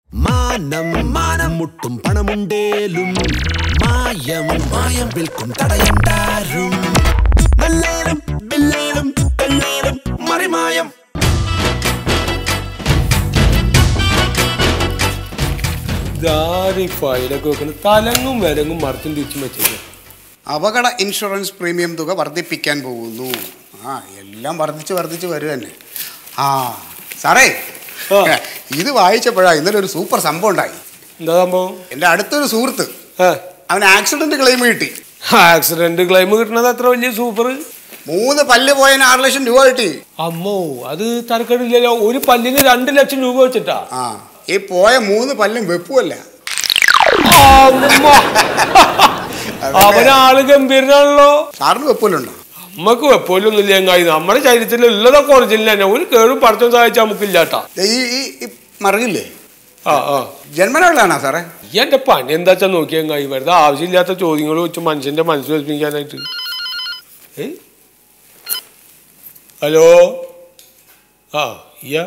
മാനം മാനം മുട്ടും പണമുണ്ടേലും മായം മായം വിൽക്കും തടയണ്ടാരും നല്ലേലും ബില്ലേലും പെണ്ണേലും മറിമായം ഇതാരി ഫയലൊക്കെ വെക്കണം തലങ്ങും വിലങ്ങും മറച്ചും തിരിച്ചും വെച്ചേക്കും അപകട ഇൻഷുറൻസ് പ്രീമിയം തുക വർദ്ധിപ്പിക്കാൻ പോകുന്നു ആ എല്ലാം വർദ്ധിച്ച് വർദ്ധിച്ച് വരും തന്നെ ആ സാറേ ആ. ഇത് വായിച്ചപ്പോഴാ ഇന്നലെ ഒരു സൂപ്പർ സംഭവം ഉണ്ടായി എന്താ സംഭവം എൻ്റെ അടുത്തൊരു സുഹൃത്ത് ഏ അവന് ആക്സിഡന്റ് ക്ലെയിം കിട്ടി ആക്സിഡന്റ് ക്ലെയിം കിട്ടണത് അത്ര വലിയ സൂപ്പർ മൂന്ന് പല്ല് പോയതിന് ആറ് ലക്ഷം രൂപ കിട്ടി അമ്മോ അത് തരക്കേടില്ലല്ലോ ഒരു പല്ലിന് രണ്ട് ലക്ഷം രൂപ വെച്ചിട്ടാ ആ ഈ പോയ മൂന്ന് പല്ലും വെപ്പുമല്ല അമ്മ. അവനാള് ഗംഭീരനാണല്ലോ സാറിന് വെപ്പുമല്ലുണ്ടോ നമ്മക്ക് വെപ്പോലൊന്നുമില്ല എങ്ങായി നമ്മുടെ ശരീരത്തിൽ ഉള്ളതൊക്കെ ഒറിജിനൽ തന്നെ ഒരു കേടും പഠിത്തം സഹായിച്ചാൽ നമുക്കില്ലാട്ടാ ദേ ഈ ഈ ഈ മറുകില്ലേ ആ ആ ജന്മനുള്ളതാണോ സാറേ ഈ എന്റെ പണി എന്താ വെച്ചാൽ നോക്കിയാൽ എങ്ങായി വെറുതെ ആവശ്യമില്ലാത്ത ചോദ്യങ്ങൾ വെച്ച് മനുഷ്യന്റെ മനസ്സ് വെപ്പിക്കാനായിട്ട് ഏ ഹലോ ആ ഇയ്യ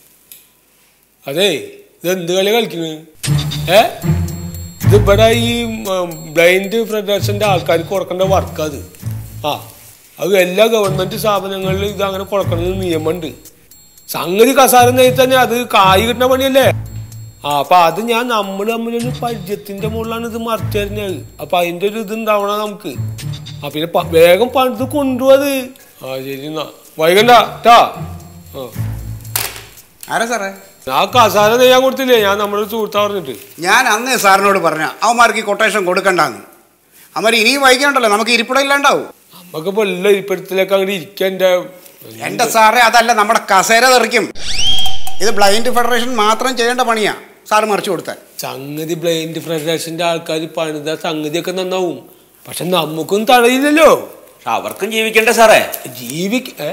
അതെ ഇത് എന്ത് കളി കളിക്കുന്നു ഏ ഇത് ഇവിടെ ഈ ബ്ലൈൻഡ് ഫെഡറേഷൻ്റെ ആൾക്കാർക്ക് കൊടുക്കേണ്ട വർക്കാ അത് ആ അത് എല്ലാ ഗവൺമെൻറ് സ്ഥാപനങ്ങളിലും ഇത് അങ്ങനെ കൊടുക്കണമെന്ന് നിയമമുണ്ട് സംഗതി കസാരം നെയ്ത് തന്നെ അത് കായ് കിട്ടുന്ന പണിയല്ലേ ആ അപ്പൊ അത് ഞാൻ നമ്മൾ തമ്മിലൊരു പരിചയത്തിന്റെ മുകളിലാണ് ഇത് മറിച്ചു തരുന്നത് അപ്പൊ അതിന്റെ ഒരു ഇത് ഉണ്ടാവണം നമുക്ക് ആ പിന്നെ പ- വേഗം പണിത് കൊണ്ടുപോത് ആ ശരി എന്നാ വൈകണ്ട ട്ടാ ആ ആരാ സാറേ ആ കസാര നെയ്യാൻ കൊടുത്തില്ലേ ഞാൻ നമ്മുടെ ഒരു സുഹൃത്താ പറഞ്ഞിട്ട് ഞാൻ അന്നേ സാറിനോട് പറഞ്ഞ അവന്മാർക്ക് ഈ കൊട്ടേഷൻ കൊടുക്കണ്ടാന്ന് അവന്മാർ ഇനിയും വൈകിയുണ്ടല്ലോ നമുക്ക് ഇരിപ്പിടം ഇല്ലാണ്ടാവും നമുക്കിപ്പോ എല്ലാ ഇരിപ്പിടത്തിലേക്ക് അങ്ങോട്ട് ഇരിക്കാൻ എന്റെ എന്റെ സാറേ അതല്ല നമ്മുടെ കസേര തെറിക്കും ഇത് ബ്ലൈൻഡ് ഫെഡറേഷൻ മാത്രം ചെയ്യേണ്ട പണിയാ സാറ് മറിച്ചു കൊടുത്താൽ സംഗതി ബ്ലൈൻഡ് ഫെഡറേഷന്റെ ആൾക്കാർ പണിത സംഗതിയൊക്കെ നന്നാവും പക്ഷെ നമുക്കൊന്നും തടയില്ലല്ലോ പക്ഷെ അവർക്കും ജീവിക്കണ്ടേ സാറേ ജീവിക്ക ഏ?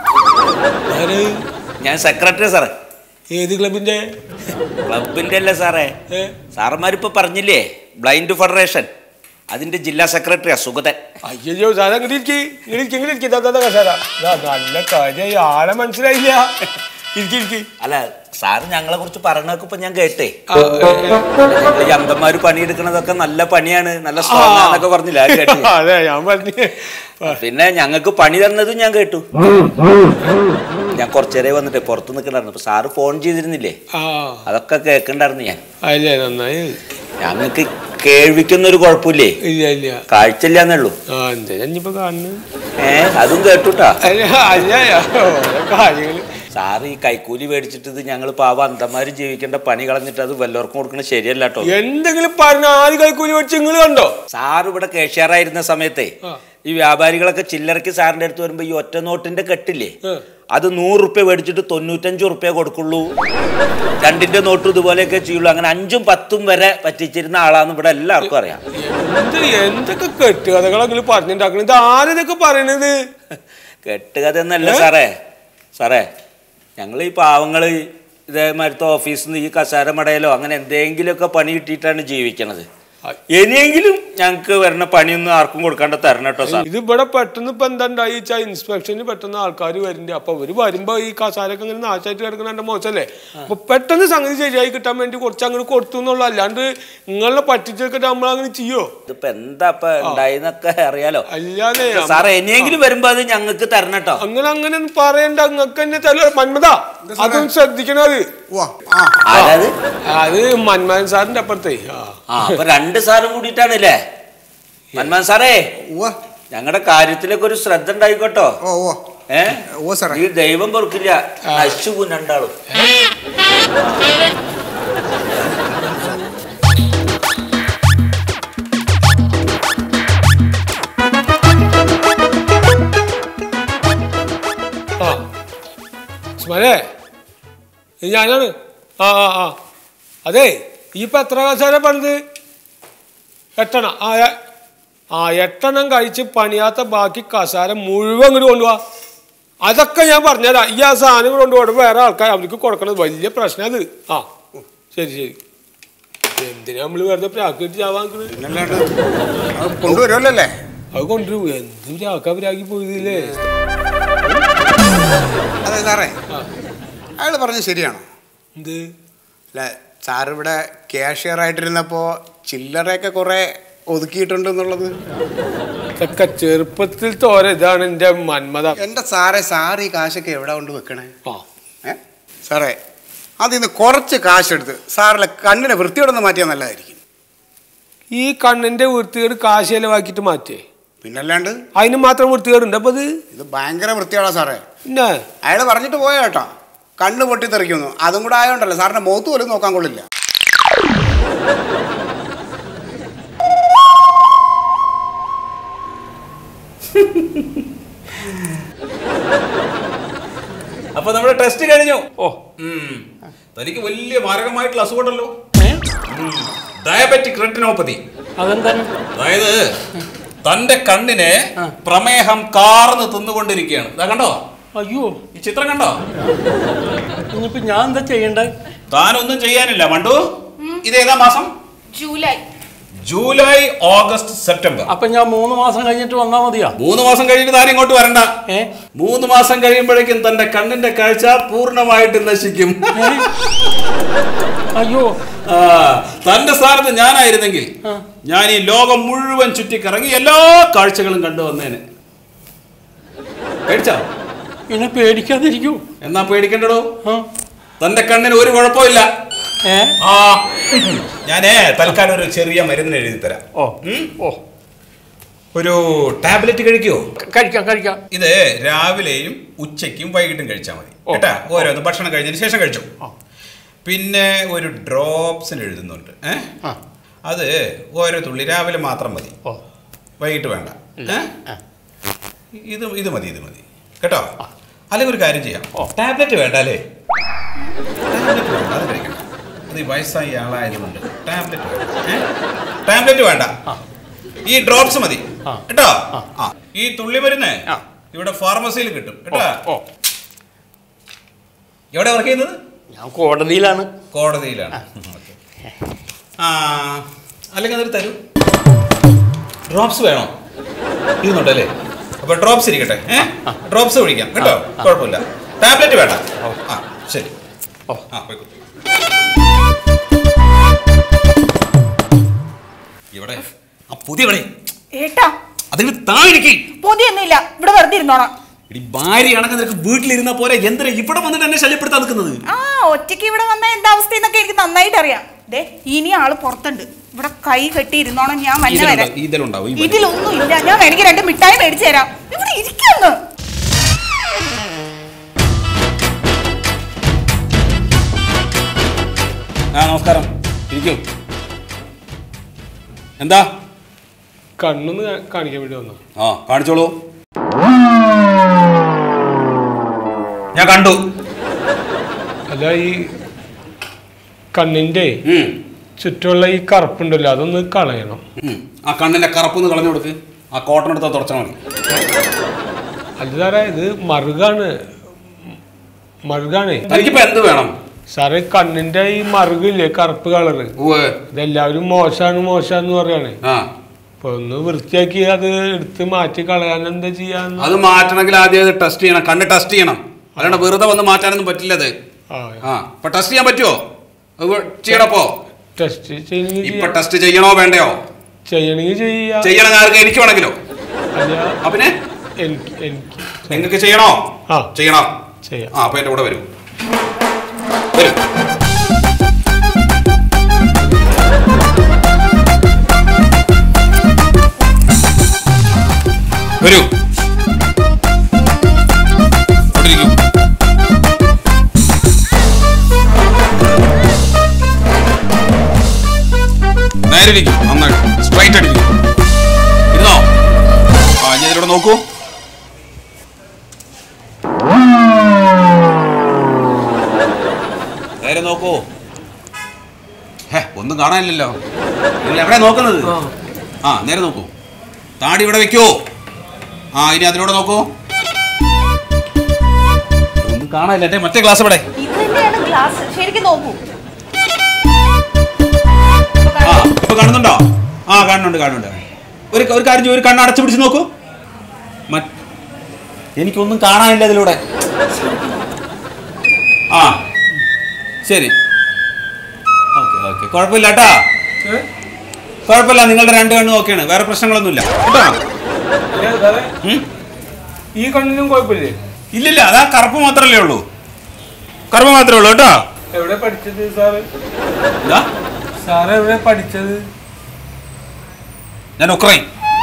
ആര്? ഞാൻ സെക്രട്ടറി സാറേ ഏത് ക്ലബിന്റെ ക്ലബിന്റെ അല്ലേ സാറേ ഏ? സാറന്മാരിപ്പോ പറഞ്ഞില്ലേ ബ്ലൈൻഡ് ഫെഡറേഷൻ അതിന്റെ ജില്ലാ സെക്രട്ടറിയാ സുഗതൻ അയ്യോ സാറേ അങ്ങോട്ട് ഇരിക്കി ഇങ്ങനെ ഇരിക്കി ഇങ്ങനെ ഇരിക്കി ദാ കസാര നല്ല കാര്യമായി ആളെ മനസ്സിലായില്ല ഇരിക്കി ഇരിക്കി അല്ല സാറ് ഞങ്ങളെ കുറിച്ച് പറയണതൊക്കെ ഇപ്പൊ ഞാൻ കേട്ടേ ആ, ഏ, ഞങ്ങള് ഈ അന്തന്മാര് പണിയെടുക്കണതൊക്കെ നല്ല പണിയാണ് നല്ല സ്ട്രോങ് ആന്നൊക്കെ പറഞ്ഞില്ല അത് കേട്ടു അതെ ഞാൻ പറഞ്ഞു പിന്നെ ഞങ്ങൾക്ക് പണി തന്നതും ഞാൻ കേട്ടു ഞാൻ കുറച്ചേരെ വന്നിട്ട് പുറത്ത് നിൽക്കണ്ടായിരുന്നു അപ്പൊ സാറ് ഫോൺ ചെയ്തിരുന്നില്ലേ ആ അതൊക്കെ കേൾക്കണ്ടായിരുന്നു ഞാൻ അല്ലേ നന്നായി ഞങ്ങൾക്ക് കേൾവിക്കൊന്നും ഒരു കുഴപ്പമില്ലേ ഇല്ല ഇല്ല കാഴ്ചയില്ലാന്നുള്ളൂ ആ എന്താ ഞാനിപ്പോ കാണുന്നു ഏ അതും കേട്ടുട്ടാ അല്ല അല്ല ഓരോ കാര്യങ്ങള് സാറ് ഈ കൈക്കൂലി മേടിച്ചിട്ട് ഇത് ഞങ്ങൾ പാവ അന്തമാര് ജീവിക്കേണ്ട പണി കളഞ്ഞിട്ട് അത് വല്ലവർക്കും കൊടുക്കണത് ശരിയല്ല കേട്ടോ എന്തെങ്കിലും പറഞ്ഞ ആദ്യ കൈക്കൂലി വെച്ച് നിങ്ങൾ കണ്ടോ സാർ ഇവിടെ കേഷ്യാറായിരുന്ന സമയത്തെ ആ. ഈ വ്യാപാരികളൊക്കെ ചില്ലറക്ക് സാറിന്റെ അടുത്ത് വരുമ്പോ ഈ ഒറ്റ നോട്ടിന്റെ കെട്ടില്ലേ ആ. അത് നൂറ് റുപ്യ മേടിച്ചിട്ട് തൊണ്ണൂറ്റഞ്ച് റുപ്യ കൊടുക്കുള്ളൂ രണ്ടിന്റെ നോട്ടും ഇതുപോലെയൊക്കെ ചെയ്യുള്ളൂ അങ്ങനെ അഞ്ചും പത്തും വരെ പറ്റിച്ചിരുന്ന ആളാന്ന് ഇവിടെ എല്ലാവർക്കും അറിയാം എന്ത് എന്തൊക്കെ കെട്ടുകഥകളെങ്കിലും പറഞ്ഞിട്ടുണ്ടാക്കണം ഇത് ആരിതൊക്കെ പറയണത് കെട്ടുകഥ എന്നല്ല സാറേ സാറേ ഞങ്ങൾ ഈ പാവങ്ങൾ ഇതേമാരത്തെ ഓഫീസിൽ നിന്ന് ഈ കസാര മടയിലോ അങ്ങനെ എന്തെങ്കിലുമൊക്കെ പണി കിട്ടിയിട്ടാണ് ജീവിക്കണത് ഇനിയെങ്കിലും ഞങ്ങൾക്ക് വരുന്ന പണിയൊന്നും ആർക്കും കൊടുക്കാണ്ട് തരണം കേട്ടോ സാർ ഇത് ഇവിടെ പെട്ടെന്ന് ഇപ്പൊ എന്താ ഉണ്ടായി വെച്ചാൽ ഇൻസ്പെക്ഷന് പെട്ടെന്ന് ആൾക്കാർ വരുന്നുണ്ട് അപ്പൊ അവര് വരുമ്പോ ഈ കസാരൊക്കെ ഇങ്ങനെ നാശമായിട്ട് കിടക്കുന്ന എന്റെ മോശമല്ലേ അപ്പൊ പെട്ടെന്ന് സംഗതി ശരിയായി കിട്ടാൻ വേണ്ടി കുറച്ച് അങ്ങോട്ട് കൊടുത്തു എന്നുള്ള അല്ലാണ്ട് നിങ്ങളെ പറ്റിച്ചൊക്കെ നമ്മൾ അങ്ങനെ ചെയ്യോ ഇതിപ്പോ എന്താ ഇപ്പൊ ഉണ്ടായിന്നൊക്കെ അറിയാലോ അല്ലാതെ സാറേ ഇനിയെങ്കിലും വരുമ്പോ അത് ഞങ്ങൾക്ക് തരണം കേട്ടോ അങ്ങനെ അങ്ങനെ ഒന്നും പറയണ്ട അങ്ങക്ക് തന്നെ തല മന്മത അതും ശ്രദ്ധിക്കണത് വാ ആ ആരാത് അത് മന്മഥൻ സാറിന്റെ അപ്പുറത്തെ ആ ആ അപ്പൊ രണ്ട് സാറും കൂടിയിട്ടാണല്ലേ മന്മാൻ സാറേ ഉവ്വ ഞങ്ങളുടെ കാര്യത്തിലൊക്കെ ഒരു ശ്രദ്ധ ഉണ്ടായിക്കോട്ടോ ഓ ഓ ഏ ഓ സാറേ ഈ ദൈവം പൊറുക്കില്ല നശിച്ചു പോകും രണ്ടാളും ആ സ്മരേ ഇത് ഞാനാണ് ആ ആ ആ അതെ ഈ ഇപ്പൊ എത്ര കസാര പണിത് എട്ടെണ്ണം ആ എ- ആ എട്ടെണ്ണം കഴിച്ച് പണിയാത്ത ബാക്കി കസാര മുഴുവൻ ഇങ്ങോട്ട് കൊണ്ടുപോവാ അതൊക്കെ ഞാൻ പറഞ്ഞുതരാം ഈ ആ സാധനം കൊണ്ടുപോകണം വേറെ ആൾക്കാർ അവർക്ക് കൊടുക്കണത് വലിയ പ്രശ്നം അത് ആ ശരി ശരി എന്തിനാ നമ്മൾ വെറുതെ പ്രാക്കിട്ട് ചാവാൻ നിക്കണത്? പിന്നല്ലാണ്ട് അത് കൊണ്ടുവരുമല്ലോ അല്ലേ അത് കൊണ്ടുവരും എന്തും ചാക്ക പ്രാക്കി പോയതില്ലേ അതെ സാറേ അയാൾ പറഞ്ഞത് ശരിയാണോ എന്ത് അല്ല സാർ ഇവിടെ ക്യാഷ്യർ ആയിട്ടിരുന്നപ്പോൾ ചില്ലറയൊക്കെ കുറേ ഒതുക്കിയിട്ടുണ്ടെന്നുള്ളത് ഇതൊക്കെ ചെറുപ്പത്തിൽ തോര ഇതാണ് എൻ്റെ മന്മത എൻ്റെ സാറേ സാർ ഈ കാശൊക്കെ എവിടെ കൊണ്ട് വെക്കണേ ആ ഏ സാറേ അതിൽ നിന്ന് കുറച്ച് കാശെടുത്ത് സാറിലെ കണ്ണിനെ വൃത്തിയോടൊന്ന് മാറ്റിയാൽ നല്ലതായിരിക്കും ഈ കണ്ണിന്റെ വൃത്തികേട് കാശ് ചെലവാക്കിയിട്ട് മാറ്റേ പിന്നല്ലാണ്ട് അതിന് മാത്രം വൃത്തികേടുണ്ട് അപ്പൊ ഇത് ഇത് ഭയങ്കര വൃത്തിയോടാ സാറേ പിന്നെ അയാൾ പറഞ്ഞിട്ട് പോയ കേട്ടോ കണ്ണ് പൊട്ടിത്തെറിക്കുന്നു അതും കൂടെ ആയതുകൊണ്ടല്ലോ സാറിന്റെ മുഖത്ത് പോലും നോക്കാൻ കൊള്ളില്ല അപ്പൊ നമ്മുടെ ടെസ്റ്റ് കഴിഞ്ഞു ഓ ഉം. തനിക്ക് വലിയ മാരകമായിട്ടുള്ള അസുഖമുണ്ടല്ലോ ഏ ഡയബറ്റിക് റെറ്റിനോപ്പതി അതെന്താണ് അതായത് തന്റെ കണ്ണിനെ പ്രമേഹം കാർന്ന് തിന്നുകൊണ്ടിരിക്കുകയാണ് ഇതാ കണ്ടോ അയ്യോ ഈ ചിത്രം കണ്ടോ ഇനിയിപ്പോ ഞാൻ എന്താ ചെയ്യണ്ടേ താനൊന്നും ചെയ്യാനില്ല മണ്ടു ഇതേതാ മാസം ജൂലൈ ജൂലൈ ഓഗസ്റ്റ് സെപ്റ്റംബർ അപ്പൊ ഞാൻ മൂന്ന് മാസം കഴിഞ്ഞിട്ട് വന്നാ മതിയാ മൂന്ന് മാസം കഴിഞ്ഞിട്ട് താൻ ഇങ്ങോട്ട് വരണ്ട ഏ മൂന്ന് മാസം കഴിയുമ്പോഴേക്കും തന്റെ കണ്ണിന്റെ കാഴ്ച പൂർണ്ണമായിട്ട് നശിക്കും ഏ? അയ്യോ ആ, തന്റെ സ്ഥാനത്ത് ഞാനായിരുന്നെങ്കിൽ ആ. ഞാൻ ഈ ലോകം മുഴുവൻ ചുറ്റിക്കറങ്ങി എല്ലാ കാഴ്ചകളും കണ്ടു വന്നേനെ പേടിച്ചോ ഇന്നെ പേടിക്കാതിരിക്കൂ എന്നാ പേടിക്കണ്ടടോ ആ തന്റെ കണ്ണിന് ഒരു കുഴപ്പമില്ല ഏ ആ ഞാനേ തൽക്കാലം ഒരു ചെറിയ മരുന്ന് എഴുതി തരാം ഓ ഉം? ഓ ഒരു ടാബ്ലറ്റ് കഴിക്കുമോ കഴിക്കാം കഴിക്കാം ഇത് രാവിലെയും ഉച്ചയ്ക്കും വൈകിട്ടും കഴിച്ചാൽ മതി ഓ. കേട്ടാ ഓരോന്ന് ഭക്ഷണം കഴിഞ്ഞതിന് ശേഷം കഴിച്ചു ആ. പിന്നെ ഒരു ഡ്രോപ്സിന് എഴുതുന്നുണ്ട് ഏ ആ അത് ഓരോ തുള്ളി രാവിലെ മാത്രം മതി ഓ വൈകിട്ട് വേണ്ട ഇല്ല. ഏ? ആ. ഇത് ഇത് മതി ഇത് മതി കേട്ടോ അല്ലെങ്കിൽ ഒരു കാര്യം ചെയ്യാം ഓ. ടാബ്ലറ്റ് വേണ്ട അല്ലേ ടാബ്ലറ്റ് വേണ്ട അത് കഴിക്കണം അത് ഈ വയസ്സായ ആളായതുകൊണ്ട് ടാബ്ലറ്റ് വേണ്ട ഏ? ടാബ്ലറ്റ് വേണ്ട ആ. ഈ ഡ്രോപ്സ് മതി ആ. കേട്ടോ ആ. ആ ഈ തുള്ളി മരുന്ന് ആ. ഇവിടെ ഫാർമസിയിൽ കിട്ടും ഓ, കേട്ടോ ഓ എവിടെ വർക്ക് ചെയ്യുന്നത് ഞാൻ കോടതിയിലാണ് കോടതിയിലാണ് ഓക്കെ ആ അല്ലെങ്കിൽ അതൊരു തരൂ ഡ്രോപ്സ് വേണോ ഇരുന്നുണ്ടല്ലേ അപ്പൊ ഡ്രോപ്സ് ഇരിക്കട്ടെ ഏ ഡ്രോപ്സ് ഒഴിക്കാം കേട്ടോ കുഴപ്പമില്ല ടാബ്ലറ്റ് വേണ്ട ആ ശരി ഓ. ആ പോയിക്കോ ഇവിടെ ആ പുതിയ ഇവിടെ ഏട്ടാ അതിന് താഴേക്ക് പൊതിയൊന്നുമില്ല ഇവിടെ വെറുതെ ഇരുന്നോളാം ഇടി ഭാര്യയാണെങ്കിൽ നിനക്ക് വീട്ടിലിരുന്ന പോലെ എന്തിനാ ഇവിടെ വന്നിട്ട് എന്നെ ശല്യപ്പെടുത്താൻ നിൽക്കുന്നത് ആ ഒറ്റയ്ക്ക് ഇവിടെ വന്ന എന്താ അവസ്ഥ എന്നൊക്കെ എനിക്ക് നന്നായിട്ട് അറിയാം ദേ ഇനി ആള് പുറത്തുണ്ട് ഇവിടെ കൈ കെട്ടി ഇരുന്നോണം ഞാൻ മഞ്ഞ വരാം ഇതിലുണ്ടാവും ഇതിലുണ്ടാവും ഈ മരുന്ന്. ഇതിലൊന്നും ഇല്ല ഞാൻ വേണമെങ്കിൽ രണ്ട് മിഠായി മേടിച്ചു തരാം ഇവിടെ ഇരിക്കുന്നു ആ നമസ്കാരം ഇരിക്കൂ എന്താ കണ്ണൊന്ന് കാ- കാണിക്കാൻ വേണ്ടി വന്നു ആ കാണിച്ചോളൂ ഞാൻ കണ്ടു അല്ല ഈ കണ്ണിന്റെ ഉം, ചുറ്റുമുള്ള ഈ കറുപ്പുണ്ടല്ലോ അതൊന്ന് കളയണം ഉം. ആ കണ്ണിന്റെ കറുപ്പൊന്ന് കളഞ്ഞു കൊടുക്ക് ആ കോട്ടൺ എടുത്താൽ തുടച്ചാൽ മതി അത് സാറേ ഇത് മറുകാണ് മറുകാണേ തനിക്കിപ്പോ എന്ത് വേണം സാറേ കണ്ണിന്റെ ഈ മറുകില്ലേ കറുപ്പ് കളറ് ഉവ്വ്. ഇതെല്ലാവരും മോശാണ് മോശാന്ന് പറയാണ് ആ അപ്പൊ ഒന്ന് വൃത്തിയാക്കി അത് എടുത്ത് മാറ്റി കളയാൻ എന്താ ചെയ്യാന്ന് അത് മാറ്റണമെങ്കിൽ ആദ്യം അത് ടെസ്റ്റ് ചെയ്യണം കണ്ണ് ടെസ്റ്റ് ചെയ്യണം അല്ലാണ്ട് വെറുതെ വന്ന് മാറ്റാനൊന്നും പറ്റില്ല അത് ആ ആ ഇപ്പൊ ടെസ്റ്റ് ചെയ്യാൻ പറ്റുമോ അത് ചെയ്യണപ്പോ ടെസ്റ്റ് ചെയ്യണമെങ്കിൽ ഇപ്പൊ ചെയ്യാം. ടെസ്റ്റ് ചെയ്യണോ വേണ്ടയോ ചെയ്യണമെങ്കിൽ ചെയ്യാം ചെയ്യണം ആർക്ക് എനിക്ക് വേണമെങ്കിലോ അല്ല ആ പിന്നെ എനിക്ക് എനിക്ക് നിങ്ങൾക്ക് ചെയ്യണോ ആ ചെയ്യണം ചെയ്യാം ആ അപ്പൊ എന്റെ കൂടെ വരൂ വരൂ വരൂ അവിടെ ഇരിക്കൂ. നേരെ ഇരിക്കും നന്നായിട്ട് സ്ട്രൈറ്റ് അടിക്കും ഇരുന്നോ ആ ഞാൻ ഇതിലൂടെ നോക്കൂ നേരെ നോക്കൂ ഹേ ഒന്നും കാണാനില്ലല്ലോ നിങ്ങൾ എവിടെ നോക്കുന്നത് ആ നേരെ നോക്കൂ താടി ഇവിടെ വെക്കൂ ആ ഇനി അതിലൂടെ നോക്കൂ ഒന്നും കാണാനില്ല എന്റെ മറ്റേ ക്ലാസ് ഇവിടെ ഇത് തന്നെയാണ് ഗ്ലാസ് ശരിക്കും നോക്കൂ ആ ഇപ്പൊ കാണുന്നുണ്ടോ ആ കാണുന്നുണ്ട് കാണുന്നുണ്ട് ഒരു ഒരു കാര്യം ചെയ്യൂ, ഒരു കണ്ണ് അടച്ചു പിടിച്ച് നോക്കൂ മറ്റ് എനിക്കൊന്നും കാണാനില്ല ഇതിലൂടെ ആ ശരി ആ. ഓക്കെ കുഴപ്പമില്ല കേട്ടാ കുഴപ്പമില്ല നിങ്ങളുടെ രണ്ട് കണ്ണും ഓക്കെയാണ് വേറെ പ്രശ്നങ്ങളൊന്നുമില്ല കേട്ടോ അല്ല സാറേ ഉം? ഈ കണ്ണിനും കുഴപ്പമില്ലേ ഇല്ലില്ല അതാ കറുപ്പ് മാത്രമല്ലേ ഉള്ളൂ കറുപ്പ് മാത്രമേ ഉള്ളൂ കേട്ടോ എവിടെ പഠിച്ചത് സാറ് ഇതാ സാറ് എവിടെ പഠിച്ചത് ഞാൻ ഉക്രൈൻ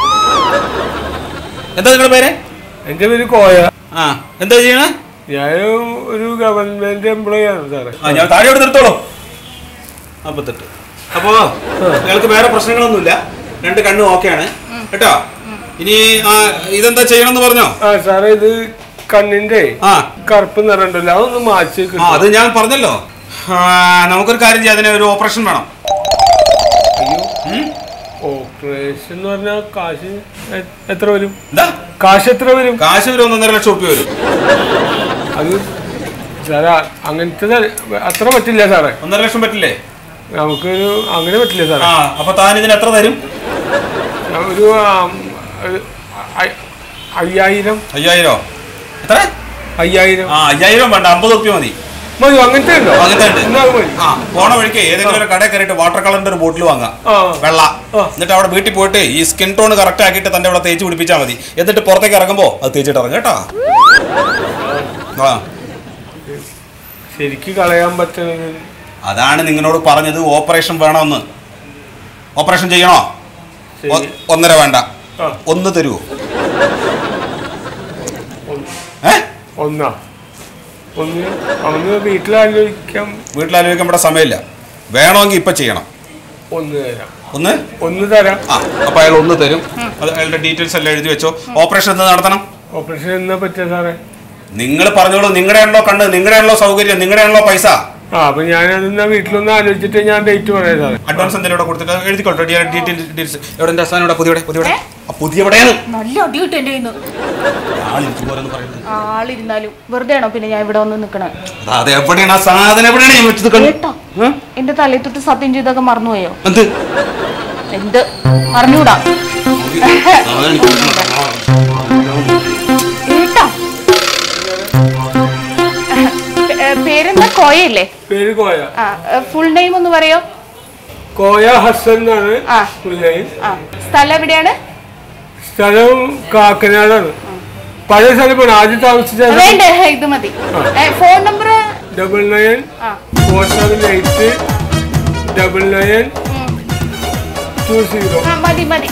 എന്താ നിങ്ങളുടെ പേര് എൻ്റെ പേര് കോയ ആ എന്താ ചെയ്യണേ ഞാൻ ഒരു ഗവൺമെന്റ് എംപ്ലോയി ആണ് സാറേ ആ ഞാൻ താഴെ ഇവിടെ നിർത്തോളൂ അമ്പത്തെട്ട് അപ്പോ നിങ്ങൾക്ക് വേറെ പ്രശ്നങ്ങളൊന്നുമില്ല രണ്ട് കണ്ണും ഓക്കെയാണ് കേട്ടോ ഇനി ആ, ഇതെന്താ ചെയ്യണമെന്ന് പറഞ്ഞോ ആ സാറേ ഇത് കണ്ണിന്റെ ആ കറുപ്പ് നിറണ്ടല്ലോ അതൊന്ന് മാച്ച് ആ അത് ഞാൻ പറഞ്ഞല്ലോ ആ, നമുക്കൊരു കാര്യം ചെയ്യാം അതിന് ഒരു ഓപ്പറേഷൻ വേണം ഉം? ഓപ്പറേഷൻ എന്ന് പറഞ്ഞാൽ കാശ് എ- എത്ര വരും എന്താ കാശ് എത്ര വരും കാശ് ഒരു ഒന്നൊന്നര ലക്ഷം റുപ്യ വരും അത് സാറേ അങ്ങനത്തെ ത- അത്ര പറ്റില്ല സാറേ ഒന്നര ലക്ഷം പറ്റില്ലേ നമുക്കൊരു അങ്ങനെ പറ്റില്ല സാറേ ആ അപ്പൊ താൻ ഇതിന് എത്ര തരും ഞാൻ ഒരു ആം, ഒരു അ- അയ്യായിരം അയ്യായിരോ എത്ര അയ്യായിരം ആ അയ്യായിരം വേണ്ട അമ്പത് റുപ്യ മതി മതി അങ്ങനത്തെ ഉണ്ടോ അങ്ങനത്തെ ഉണ്ട്. എന്നാ അത് മതി ആ പോണ വഴിക്ക് ഏതെങ്കിലും ഒരു കടയിൽ കയറിയിട്ട് വാട്ടർ കളറിന്റെ ഒരു ബോട്ടിൽ വാങ്ങാം ആ. വെള്ള ആ. എന്നിട്ട് അവിടെ വീട്ടിൽ പോയിട്ട് ഈ സ്കിൻ ടോൺ കറക്റ്റ് ആക്കിയിട്ട് തന്റെ അവിടെ തേച്ച് പിടിപ്പിച്ചാൽ മതി എന്നിട്ട് പുറത്തേക്ക് ഇറങ്ങുമ്പോ അത് തേച്ചിട്ട് ഇറങ്ങും കേട്ടോ ആ ശരിക്ക് കളയാൻ പറ്റുന്നത് അതാണ് നിങ്ങളോട് പറഞ്ഞത് ഓപ്പറേഷൻ വേണമെന്ന് ഓപ്പറേഷൻ ചെയ്യണോ ശരി. ഒ- ഒന്നര വേണ്ട ആ. ഒന്ന് തരുമോ ഒന്ന്. ഏ ഒന്നാ ഒന്ന് ഒന്ന് വീട്ടിലാലോചിക്കാം വീട്ടിലാലോചിക്കാൻ ഇവിടെ സമയമില്ല വേണമെങ്കിൽ ഇപ്പൊ ചെയ്യണം ഒന്ന് തരാം ഒന്ന് ഒന്ന് തരാം ആ അപ്പൊ അയാൾ ഒന്ന് തരും അത് അയാളുടെ ഡീറ്റെയിൽസ് എല്ലാം എഴുതി വെച്ചോ ഓപ്പറേഷൻ എന്ന് നടത്തണം ഓപ്പറേഷൻ എന്നാ പറ്റിയ സാറേ നിങ്ങൾ പറഞ്ഞോളൂ നിങ്ങളുടെയാണല്ലോ കണ്ണ് നിങ്ങളുടെയാണല്ലോ സൗകര്യം നിങ്ങളുടെയാണല്ലോ പൈസ ആ അപ്പൊ ഞാനതെന്നാ വീട്ടിലൊന്ന് ആലോചിച്ചിട്ട് ഞാൻ ഡേറ്റ് പറയാം സാറേ അഡ്വാൻസ് എന്തെങ്കിലും ഇവിടെ കൊടുത്തിട്ട് എഴുതിക്കോട്ടെ ഡീറ്റെയിൽ ഡീറ്റെയിൽസ് എവിടെ എൻ്റെ അവസാനം ഇവിടെ പുതിയ പുതിയ ആ പുതിയ എവിടെയാണ് നല്ല അടി കിട്ടും എൻ്റെ കയ്യിൽ നിന്ന് ആളിരിക്കുമ്പോരെന്ന് പറയുന്നത് ആളിരുന്നാലും വെറുതെ ആണോ പിന്നെ ഞാൻ ഇവിടെ വന്ന് നിൽക്കണേ അത് എവിടെയാണ് ആ സാധനം എവിടെയാണ് ഞാൻ വെച്ചത് കണ്ടു കേട്ടോ എന്റെ തലയിൽ തൊട്ട് സത്യം ചെയ്തൊക്കെ മറന്നുപോയോ എന്ത് എന്ത് അറിഞ്ഞൂടാ സാധനം എനിക്ക് കിട്ടണം. കേട്ടോ പേ- ഏ, പേരെന്താ കോയല്ലേ പേര് കോയ ആ ഫുൾ നെയിം ഒന്ന് പറയോ കോയ ഹസൻ എന്നാണ് ആ. പുള്ളേൻ ആ സ്ഥലം എവിടെയാണ് സ്ഥലം കാക്കനാടാണ് പഴയ സ്ഥലമാണ് ആദ്യം താമസിച്ച വേണ്ട ഇത് മതി ഫോൺ നമ്പർ ഡബിൾ നയൻ ആ four seven eight double nine two zero ആ, മതി മതി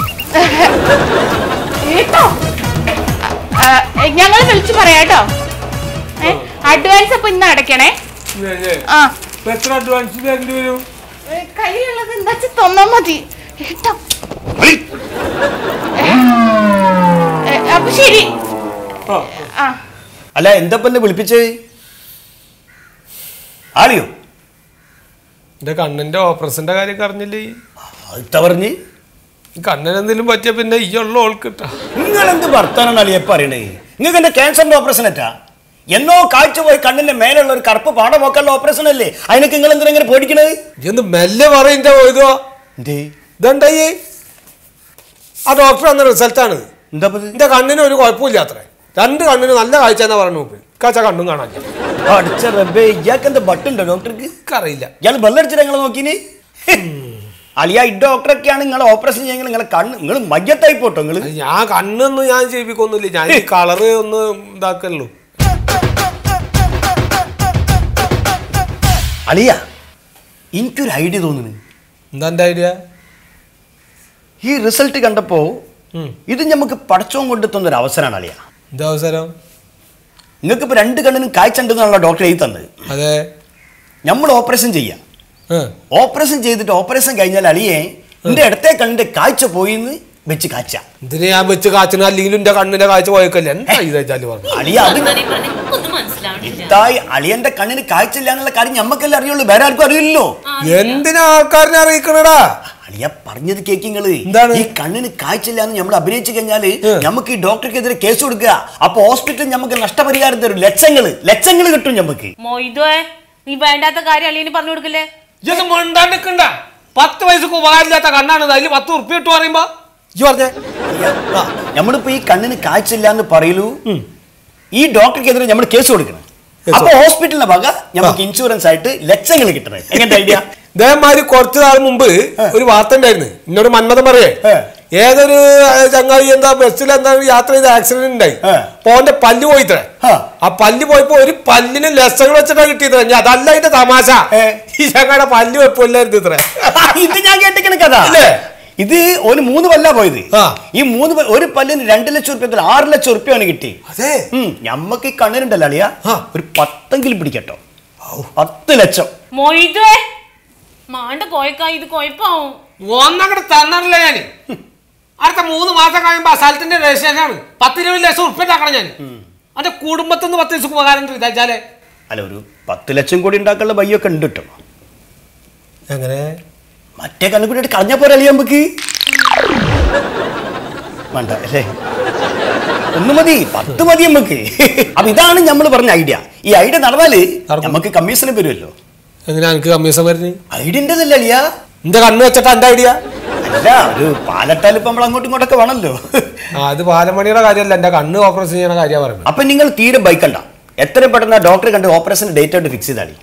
കേട്ടോ ഞങ്ങൾ വിളിച്ചു പറയാട്ടോ അഡ്വാൻസ് അപ്പൊ ഇന്ന് അടയ്ക്കണേ ആ എത്ര അഡ്വാൻസ് തരേണ്ടി വരും ഏ, കയ്യിലുള്ളത് എന്താ വെച്ചാ തന്നാ മതി കേട്ടോ ഏ, അപ്പൊ ശരി ആ ആ അല്ല എന്താ എന്നെ വിളിപ്പിച്ചേ ആളിയോ എന്റെ കണ്ണിന്റെ ഓപ്പറേഷന്റെ കാര്യം അറിഞ്ഞില്ലേ ഇത്ത പറഞ്ഞ് കണ്ണിന് എന്തെങ്കിലും പറ്റിയ പിന്നെ ഈ ഉള്ള ഓൾക്കിട്ടാ നിങ്ങൾ എന്ത് വർത്താനാണ് അളിയെ പറയണേ നിങ്ങൾക്ക് എന്റെ ക്യാൻസറിന്റെ ഓപ്പറേഷൻ അറ്റാ എന്നോ കാഴ്ച പോയി കണ്ണിന്റെ മേലുള്ള ഒരു കറുപ്പ് പാട പോക്കാനുള്ള ഓപ്പറേഷൻ അല്ലേ അതിനൊക്കെ നിങ്ങൾ എന്തിനാ ഇങ്ങനെ പേടിക്കണത് ഇതൊന്ന് മെല്ലെ പറയിന്റെ പോയതോ എന്തേ ഇതെന്തായി ആ ഡോക്ടർ അന്ന റിസൾട്ടാണ് എന്താ ഇപ്പൊ ഇത്? എന്റെ കണ്ണിന് ഒരു കുഴപ്പമില്ല അത്രേ രണ്ട് കണ്ണിന് നല്ല കാഴ്ച എന്നാ പറഞ്ഞു നോക്ക് കാച്ച കണ്ണും കാണാൻ ആ, അടിച്ച റബ്ബേ ഇയാൾക്ക് എന്താ ബട്ടുണ്ടോ ഡോക്ടർക്ക് എനിക്കറിയില്ല ഇയാൾ ബെല്ലടിച്ചിട്ട് നിങ്ങൾ നോക്കിന് അലിയ ഈ ഡോക്ടറൊക്കെയാണ് നിങ്ങൾ ഓപ്പറേഷൻ ചെയ്യുന്നത് നിങ്ങളെ കണ്ണ് നിങ്ങൾ മയ്യത്തായി പോട്ടോ നിങ്ങൾ അത് ഞാൻ കണ്ണൊന്നും ഞാൻ ചെയ്യിപ്പിക്കൊന്നുമില്ല ഞാൻ ഈ കളറ് ഒന്ന് ഇതാക്കല്ലോ അലിയ എനിക്കൊരു ഐഡിയ തോന്നുന്നു എന്താ എന്റെ ഐഡിയ ഈ റിസൾട്ട് കണ്ടപ്പോ ഇത് നമുക്ക് പടച്ചവും കൊണ്ട് തന്നൊരു അവസരമാണ് അലിയ എന്താ അവസരം നിങ്ങൾക്ക് ഇപ്പൊ രണ്ട് കണ്ണിനും കാഴ്ച ഉണ്ടെന്നാണല്ലോ ഡോക്ടർ എഴുതി തന്നത് അതെ നമ്മൾ ഓപ്പറേഷൻ ചെയ്യാം ഏ, ഓപ്പറേഷൻ ചെയ്തിട്ട് ഓപ്പറേഷൻ കഴിഞ്ഞാൽ അലിയെ എന്റെ ഇടത്തെ കണ്ണിന്റെ കാഴ്ച പോയിന്ന് വെച്ച് കാച്ച ഇതിന് ഞാൻ വെച്ച് കാച്ചണ അല്ലെങ്കിലും എന്റെ കണ്ണിന്റെ കാഴ്ച പോയേക്കല്ലേ എന്താ ഇതാച്ചാല് പറഞ്ഞു അലിയ അത് ഒന്നും മനസ്സിലാവണില്ല ഇതായി അളിയന്റെ കണ്ണിന് കാഴ്ച ഇല്ല എന്നുള്ള കാര്യം ഞമ്മക്കല്ലേ അറിയുള്ളൂ വേറെ ആർക്കും അറിയില്ലല്ലോ എന്തിനാ ആൾക്കാരനെ അറിയിക്കണടാ അളിയ പറഞ്ഞത് കേക്കിങ്ങള് എന്താണ്? ഈ കണ്ണിന് കാഴ്ച ഇല്ല എന്ന് നമ്മൾ അഭിനയിച്ചു കഴിഞ്ഞാല് നമുക്ക് ഈ ഡോക്ടർക്കെതിരെ കേസ് കൊടുക്കുക അപ്പൊ ഹോസ്പിറ്റലിൽ നമുക്ക് നഷ്ടപരിഹാരം തരും ലക്ഷങ്ങള് ലക്ഷങ്ങള് കിട്ടും നമുക്ക് മൊയ്തുവേ നീ വേണ്ടാത്ത കാര്യം അല്ലെങ്കിൽ പറഞ്ഞു കൊടുക്കല്ലേ ഇതൊന്നും മിണ്ടാണ്ടിക്കണ്ട പത്ത് വയസ്സൊക്കെ ഉപകാരമില്ലാത്ത കണ്ണാണ് അതിൽ പത്ത് ഉറുപ്പ്യ ഇട്ട് പറയുമ്പോ ഇജ്ജ് പറഞ്ഞേ ആ, നമ്മളിപ്പോ ഈ കണ്ണിന് കാഴ്ച ഇല്ല എന്ന് പറയലൂ ഈ ഡോക്ടർക്കെതിരെ നമ്മൾ കേസ് കൊടുക്കണം Yes, അപ്പൊ ഹോസ്പിറ്റലിന്റെ വക നമുക്ക് ഇൻഷുറൻസ് ആയിട്ട് ലക്ഷങ്ങൾ കിട്ടണേ എങ്ങനത്തെ ഐഡിയ ഇതേമാതിരി കുറച്ചു നാൾ മുമ്പ് ഒരു വാർത്ത ഉണ്ടായിരുന്നു എന്നോട് മന്മഥം പറയേ ഏ. ഏതൊരു ആ, ചങ്ങാതി എന്താ ബസ്സിൽ എന്താ യാത്ര ചെയ്ത ആക്സിഡന്റ് ഉണ്ടായി ഏ. അപ്പൊ ഓന്റെ പല്ല് പോയിത്രേ ആ. ആ പല്ല് പോയപ്പോ ഒരു പല്ലിന് ലക്ഷങ്ങൾ വെച്ചിട്ടാ കിട്ടിയത് ഞാൻ അതല്ല അതിന്റെ തമാശ ഏ. ഈ ചങ്ങാടെ പല്ല് വെപ്പില്ലായിരുന്നു ഇത്രേ ഇത് ഞാൻ കേട്ടിക്കണ കഥ ഇല്ലേ? ഇത് ഒരു മൂന്ന് പല്ല പോയത് ആ. ഈ മൂന്ന് പ- ഒരു പല്ലിന് രണ്ട് ലക്ഷം റുപ്യ ആറ് ലക്ഷം റുപ്യ അവന് കിട്ടി അതെ ഉം, ഞമ്മക്ക് ഈ കണ്ണിനുണ്ടല്ലോ അളിയ ആ. ഒരു പത്തെങ്കിലും പിടിക്കട്ടോ പത്ത് ലക്ഷം മൊയ്തേ മാണ്ട കോയക്കാ ഇത് കൊഴപ്പാവും ഒന്നങ്ങടെ തന്നറില്ല ഞാൻ അടുത്ത മൂന്ന് മാസം കഴിയുമ്പോ സ്ഥലത്തിന്റെ രജിസ്ട്രേഷനാണ് പത്ത് ഇരുപത് ലക്ഷം ഉൾപ്പെട്ടാക്കണം ഞാൻ എന്റെ കുടുംബത്തിൽ നിന്ന് പത്ത് ദിവസം ഉപകാരം ഉണ്ട് ഇതാച്ചാലേ അല്ല ഒരു പത്ത് ലക്ഷം കോടി ഉണ്ടാക്കാനുള്ള ബയ്യൊക്കെ ഉണ്ട് കേട്ടോ എങ്ങനെ മറ്റേ കണ്ണു കൂടി കളഞ്ഞ പോലെ അളിയ നമുക്ക് വേണ്ട അല്ലേ ഒന്ന് മതി പത്ത് മതി നമുക്ക് അപ്പൊ ഇതാണ് നമ്മൾ പറഞ്ഞ ഐഡിയ ഈ ഐഡിയ നടന്നാല് നടക്കും. നമുക്ക് കമ്മീഷന് വരുമല്ലോ എങ്ങനെ എനിക്ക് കമ്മീഷൻ വരുന്നത് ഐഡിയൻ്റെതല്ല അളിയ എന്റെ കണ്ണ് വെച്ചിട്ട് എന്റെ ഐഡിയ അല്ല ഒരു പാലട്ടാൽ ഇപ്പൊ നമ്മൾ അങ്ങോട്ടും ഇങ്ങോട്ടൊക്കെ വേണമല്ലോ ആ അത് പാലമണിയുടെ കാര്യമല്ല എന്റെ കണ്ണ് ഓപ്പറേഷൻ ചെയ്യണ കാര്യമാണ് പറയുന്നത് അപ്പൊ നിങ്ങൾ തീരെ ബൈക്കണ്ട എത്രയും പെട്ടെന്ന് ഡോക്ടറെ കണ്ട് ഓപ്പറേഷൻ ഡേറ്റ് ആയിട്ട് ഫിക്സ് ചെയ്താളി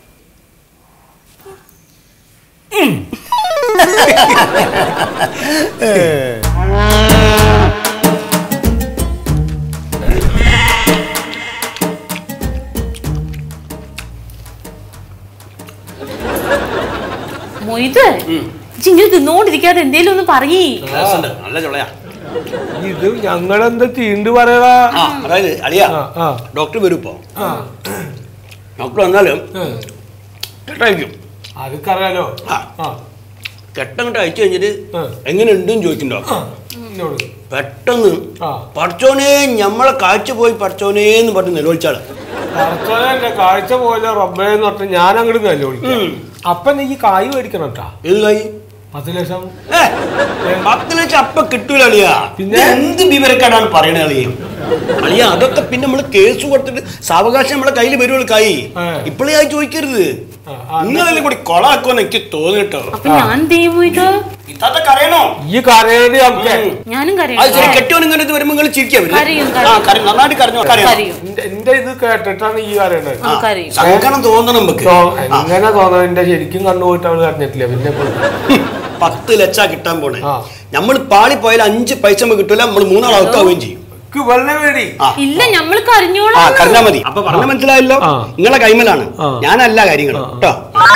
മൊയ്ത് ഇങ്ങനെ തിന്നോണ്ടിരിക്കാതെ എന്തേലും ഒന്ന് പറയേ നല്ല ചൊളയാ ഇത് ഞങ്ങളെന്താ തീണ്ട് പറയടാ ആ അതായത് അളിയ ആ, ആ. ഡോക്ടർ വരും ഇപ്പൊ ആ, ഡോക്ടർ വന്നാലും ഉം. കെട്ടയക്കും അതൊക്കറിയാലോ ആ. ആ കെട്ടങ്ങോട്ട് അയച്ചു കഴിഞ്ഞിട്ട് ആ. എങ്ങനെ ഉണ്ടെന്ന് ചോദിക്കും ഡോക്ടർ ആ, എന്നോട് പെട്ടെന്ന് ആ. പഠിച്ചോനെ ഞമ്മളെ കാഴ്ച പോയി പഠിച്ചോനേ എന്ന് പറഞ്ഞ് നിലവിളിച്ചാള് പറച്ചോനെ എന്റെ കാഴ്ച പോലെ റബ്ബേന്ന് പറഞ്ഞ ഞാൻ അങ്ങോട്ട് നല്ല വിളിക്കാം അപ്പൊ നീ കായ് മേടിക്കണം കേട്ടാ ഏത് കായി പത്ത് ലക്ഷം ഏ, പത്ത് ലക്ഷം അപ്പ കിട്ടൂല അളിയ പിന്നെ? പിന്നെ എന്ത് വിവരക്കേടാണ് പറയണ അളിയ അളിയ അതൊക്കെ പിന്നെ നമ്മള് കേസ് കൊടുത്തിട്ട് സാവകാശം നമ്മളെ കയ്യിൽ വരുവുള്ളൂ കായി ആ. ഇപ്പോഴേ ആയി ചോദിക്കരുത് ആ, ആ, നിങ്ങളെല്ലാം കൂടി കൊളാക്കുമെന്ന് എനിക്ക് തോന്നിട്ടോ അപ്പൊ ഞാൻ എന്ത് ചെയ്യും മൊയ്ത് ഇതൊക്കെ അറിയണോ ഈ കരയുടെ നമുക്ക് ഞാനും അത് ശരി കരയും കെട്ടിയോൻ ഇങ്ങനെ ഇത് വരുമ്പോ നിങ്ങൾ ചിരിക്കാൻ കരയും, ആ കരയും നന്നായിട്ട് കരഞ്ഞോ കരയും കരയും എന്റെ- എന്റെ ഇത് കേട്ടിട്ടാണ് ഈ കരയുന്നത് ആ, കരയും സങ്കടം തോന്നണം നമുക്ക് തോ- എങ്ങനെ തോന്നുന്നു എന്റെ ശരിക്കും കണ്ണു പോയിട്ട് അവള് കരഞ്ഞിട്ടില്ല പിന്നെ ഇപ്പൊ പത്ത് ലക്ഷ കിട്ടാൻ പോണേ ആ. നമ്മൾ പാളി പോയാൽ അഞ്ച് പൈസ നമുക്ക് കിട്ടൂല നമ്മൾ മൂന്നാൾ ഔട്ടാവുകയും ചെയ്യും എനിക്ക് വെള്ളം വേടി ആ ഇല്ല ഞമ്മള് ആ കരഞ്ഞോളാം കരഞ്ഞാ മതി അപ്പൊ പറഞ്ഞ മനസ്സിലായല്ലോ ആ. നിങ്ങളെ കൈമലാണ് ആ. ഞാനല്ല കാര്യങ്ങൾ കേട്ടോ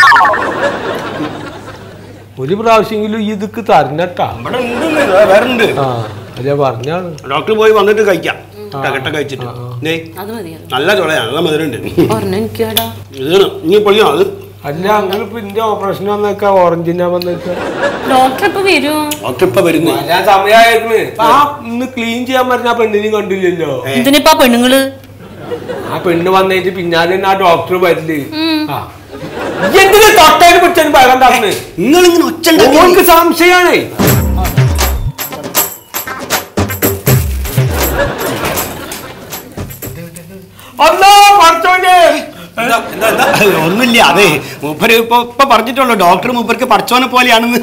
ഒരു പ്രാവശ്യമെങ്കിലും ഈ ഇതൊക്കെ തരണട്ടാ ഇവിടെ ഉണ്ട് വേറെ ഉണ്ട് ആ അതെ പറഞ്ഞാണ് ഡോക്ടർ പോയി വന്നിട്ട് കഴിക്കാം കെട്ട കഴിച്ചിട്ട് ദേ, അത് മതി അത് നല്ല ചുളയാ നല്ല മധുരണ്ട് പറഞ്ഞു എനിക്കാടാ ഇതാണ് ഇനി പൊളിയോ അത് അല്ല അങ്ങനെ ഇപ്പൊ ഇന്റെ ഓപ്പറേഷൻ വന്നേക്ക ഓറഞ്ചിനാ വന്നേക്ക ഡോക്ടർ ഇപ്പൊ വരുമോ ഡോക്ടർ ഇപ്പൊ വരുന്നേ ഞാൻ സമയമായിരുന്നു ആ ഇന്ന് ക്ലീൻ ചെയ്യാൻ പറഞ്ഞ ആ പെണ്ണിനെയും കണ്ടില്ലല്ലോ എന്തിനിപ്പാ പെണ്ണുങ്ങള് ആ പെണ്ണ് വന്നേച്ച് പിന്നാലെ തന്നെ ആ ഡോക്ടർ വരില്ലേ ഉം. ആ എന്തിനാ തൊട്ടേന് പിടിച്ചതിന് ഭയം ഉണ്ടാക്കുന്നത് നിങ്ങൾ ഇങ്ങനെ ഒച്ച ഓൾക്ക് സംശയാണേ അല്ലോ പഠിച്ചോനെ ഒന്നുമില്ല അതെ മൂപ്പര് ഇപ്പൊ ഇപ്പൊ പറഞ്ഞിട്ടുള്ളൂ ഡോക്ടർ മൂപ്പർക്ക് പഠിച്ചോനെ പോലെയാണെന്ന്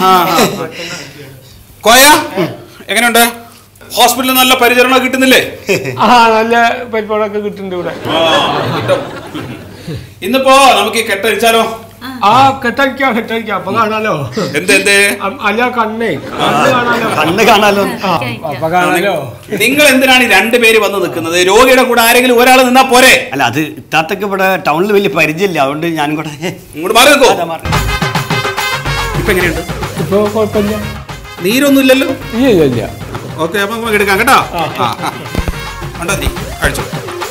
കോയ എങ്ങനെയുണ്ട് ഹോസ്പിറ്റലിൽ നല്ല പരിചരണം കിട്ടുന്നില്ലേ ആ നല്ല പരിപാടിയൊക്കെ കിട്ടുന്നുണ്ട് ഇവിടെ കിട്ടും ഇന്നിപ്പോ നമുക്ക് ഈ കെട്ടഴിച്ചാലോ ആ കെട്ടടിക്കാം കെട്ടടിക്കാം അപ്പൊ കാണാലോ എന്ത് എന്ത് അ- അല്ല കണ്ണേ കണ്ണ് കാണാലോ കണ്ണ് കാണാലോ ആ അപ്പൊ കാണാലോ നിങ്ങൾ എന്തിനാണ് ഈ രണ്ടുപേര് വന്ന് നിൽക്കുന്നത് രോഗിയുടെ കൂടെ ആരെങ്കിലും ഒരാൾ നിന്നാ പോരെ അല്ല അത് ഇത്താത്തൊക്കെ ഇവിടെ ടൗണിൽ വലിയ പരിചയമില്ല അതുകൊണ്ട് ഞാനും കൂടെ ഇങ്ങോട്ട് മാറി നിൽക്കോ അതാ മാറി. ഇപ്പൊ എങ്ങനെയുണ്ട് ഇപ്പൊ കുഴപ്പമില്ല നീരൊന്നും ഇല്ലല്ലോ ഇല്ല ഇല്ല ഇല്ല ഓക്കെ അപ്പൊ നമുക്ക് എടുക്കാം കേട്ടോ ആ, ആ. കണ്ടോ നീ കഴിച്ചോ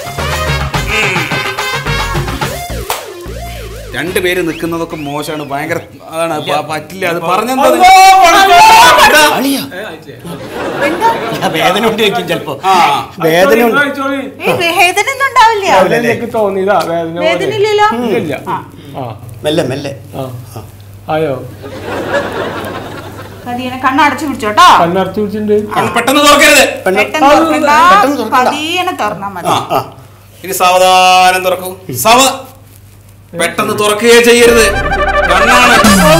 രണ്ടുപേര് നിൽക്കുന്നതൊക്കെ മോശമാണ് ഭയങ്കര അതാണ് പ- പറ്റില്ല അത് പറഞ്ഞെന്താ എന്താ? അളിയാ ഇല്ല, വേദന ഉണ്ട് വെക്കും ചിലപ്പോ ആ വേദന ഉണ്ട് കഴിച്ചോളി. ഏയ് വേദന ഒന്നും ഉണ്ടാവില്ല അവിടെ എനിക്ക് തോന്നിയതാ വേദന പോലെ. വേദന ഇല്ലല്ലോ ഇല്ല ആ മെല്ലെ മെല്ലെ ആ ആയോ പതിയെ കണ്ണടച്ചു പിടിച്ചോട്ടോ കണ്ണടച്ചു പിടിച്ചിട്ടുണ്ട് കണ്ണ് പെട്ടെന്ന് തുറക്കരുത് പെണ്ണ് പെട്ടെന്ന് തുറക്കണ്ട പെട്ടെന്ന് തുറക്കണ്ട. പതിയെ തുറന്നാ മതി ആ ഇനി സാവധാനം തുറക്കൂ സാവ പെട്ടെന്ന് തുറക്കുകയേ ചെയ്യരുത് കണ്ണാണ്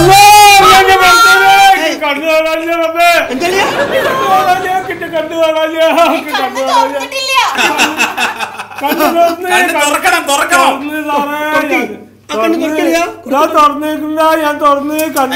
കണ്ണു കാണാനില്ല റബ്ബേ. കണ്ണ് കാണാനില്ല, കിട്ടി കണ്ണ് കാണാനില്ല, കിട്ടി കണ്ണ് കാണാനില്ല. തുറന്നിട്ടില്ല കണ്ണ് തുറന്ന്, കണ്ണ് തുറക്കണം തുറക്കണം തുറന്ന് സാറേ. കണ്ണ് തുറക്കില്ല ഞാൻ തുറന്നേക്കുന്ന ഞാൻ തുറന്ന് കണ്ണു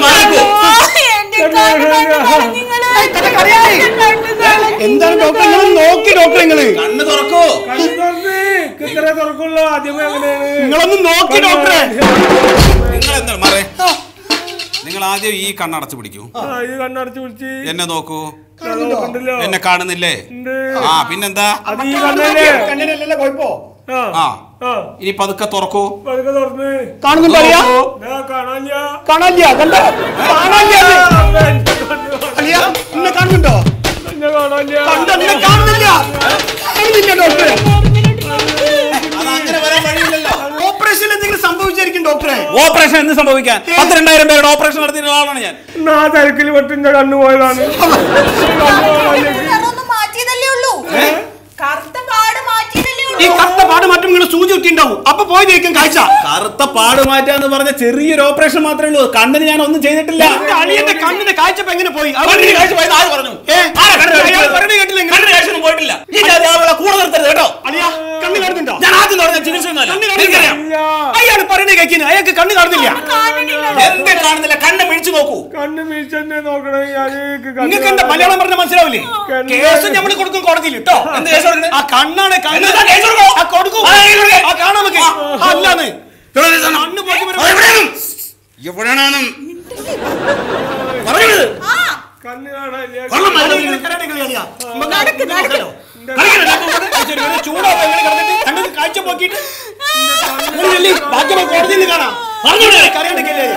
എന്താണ് ഡോക്ടർ നിങ്ങൾ നോക്കി ഡോക്ടർ നിങ്ങള് കണ്ണ് തുറക്കോ കണ്ണു തുറന്ന് ഇത്ര തുറക്കുള്ളൂ ആദ്യമേ അങ്ങനെയാണ് നിങ്ങളൊന്ന് നോക്കി ഡോക്ടറെ നിങ്ങൾ എന്താണ് മാറേ നിങ്ങൾ ആദ്യം ഈ കണ്ണടച്ച് പിടിക്കൂ ആ, ഇത് കണ്ണടച്ച് വിളിച്ച് എന്നെ നോക്കൂ നോക്കണ്ടല്ലോ എന്നെ കാണുന്നില്ലേ ഉണ്ട്. ആ പിന്നെന്താ അത് ഈ കണ്ണല്ലേ കണ്ണിനല്ലല്ലോ കുഴപ്പോ ആ ആ ആ ഇനി പതുക്കെ തുറക്കൂ പതുക്കെ തുറന്ന് കാണുന്നുണ്ടോ അറിയാ ഞാൻ കാണാനില്ല കാണാനില്ല കണ്ടോ കാണാനില്ല അളിയാ എന്നെ കാണുന്നുണ്ടോ എന്നെ കാണാനില്ല കണ്ടോ എന്നെ കാണുന്നില്ല കാണുന്നില്ല ഡോക്ടറെ അത് അങ്ങനെ വരാൻ വഴിയില്ലല്ലോ ഓപ്പറേഷൻ എന്തെങ്കിലും സംഭവിച്ചായിരിക്കും ഡോക്ടറെ ഓപ്പറേഷൻ എന്ത് സംഭവിക്കാൻ പന്ത്രണ്ടായിരം പേരുടെ ഓപ്പറേഷൻ നടത്തിയിട്ടുള്ള ആളാണ് ഞാൻ എന്നാ ആ തിരക്കിൽ പെട്ടെന്ന് കണ്ണു പോയതാണ് അതൊന്ന് മാറ്റിയതല്ലേ ഉള്ളൂ കറുത്ത പാട് മാറ്റിയതല്ലേ ഈ ഉള്ളൂ കറുത്ത പാട് മാറ്റം നിങ്ങൾ സൂചി കുത്തിണ്ടാവും അപ്പൊ പോയതായിരിക്കും കാഴ്ച കറുത്ത പാട് മാറ്റാന്ന് പറഞ്ഞ ചെറിയൊരു ഓപ്പറേഷൻ മാത്രമേ ഉള്ളൂ കണ്ണിന് ഞാൻ ഒന്നും ചെയ്തിട്ടില്ല എന്റെ അളിയന്റെ കണ്ണിന്റെ കാഴ്ച ഇപ്പൊ എങ്ങനെ പോയി അത് കണ്ണിന് കാഴ്ച പോയെന്ന് ആര് പറഞ്ഞു ഏ, ആരാ കണ്ണിന് കാഴ്ച അയാൾ പോയത്? പറയുന്നത് കേട്ടില്ല നിങ്ങൾ? കണ്ണിന് കാഴ്ച ഒന്നും പോയിട്ടില്ല ഈ ജാതി ആളുകളെ കൂടെ നിർത്തരുത് കേട്ടോ അളിയാ കണ്ണ് കാണുന്നുണ്ടോ ഞാൻ ആദ്യം പറഞ്ഞ ചികിത്സ ഒന്നുമല്ല. കണ്ണ് എനിക്കറിയാം കാണുന്നില്ല അയാൾ പറയുന്നത് കേൾക്കുന്നു അയാൾക്ക് കണ്ണ് കാണുന്നില്ല എന്ത് കാണുന്നില്ല കണ്ണ് പിടിച്ചു നോക്കൂ കണ്ണ് വീഴ്ചന്നെ നോക്കണേ ഞാൻ നിങ്ങൾക്ക് എന്താ മലയാളം പറഞ്ഞ മനസ്സിലാവില്ലേ കണ്ണ് കേസ് നമ്മൾ കൊടുക്കും കോടതിയിൽ കേട്ടോ എന്ത് കേസ് കൊടുക്കണേ? ആ കണ്ണാണ് കണ്ണ് എന്താ കേസ് കൊടുക്കണോ? ആ കൊടുക്കും ആ, കേസ് കൊടുക്കേ. ആ കാണാൻ നമുക്ക് ആ. അല്ലാന്ന് കണ്ണ് പോയി എവിടെയാണ് പറഞ്ഞു വിട്. കണ്ണ് കാണാനില്ല കൊള്ളം മരുന്ന് നിങ്ങൾ കരാട്ടെ കളിയാ നടക്ക്, നടക്ക്. ചൂടാവും എങ്ങനെ കിടന്നിട്ട് കണ്ണിന് കാഴ്ച പോക്കിയിട്ട് നിങ്ങൾ ചെല്ലി, ബാക്കി നമുക്ക് കോടതിയിൽ നിന്ന് കാണാം പറഞ്ഞോളൂ കരാട്ടെ കളിയാ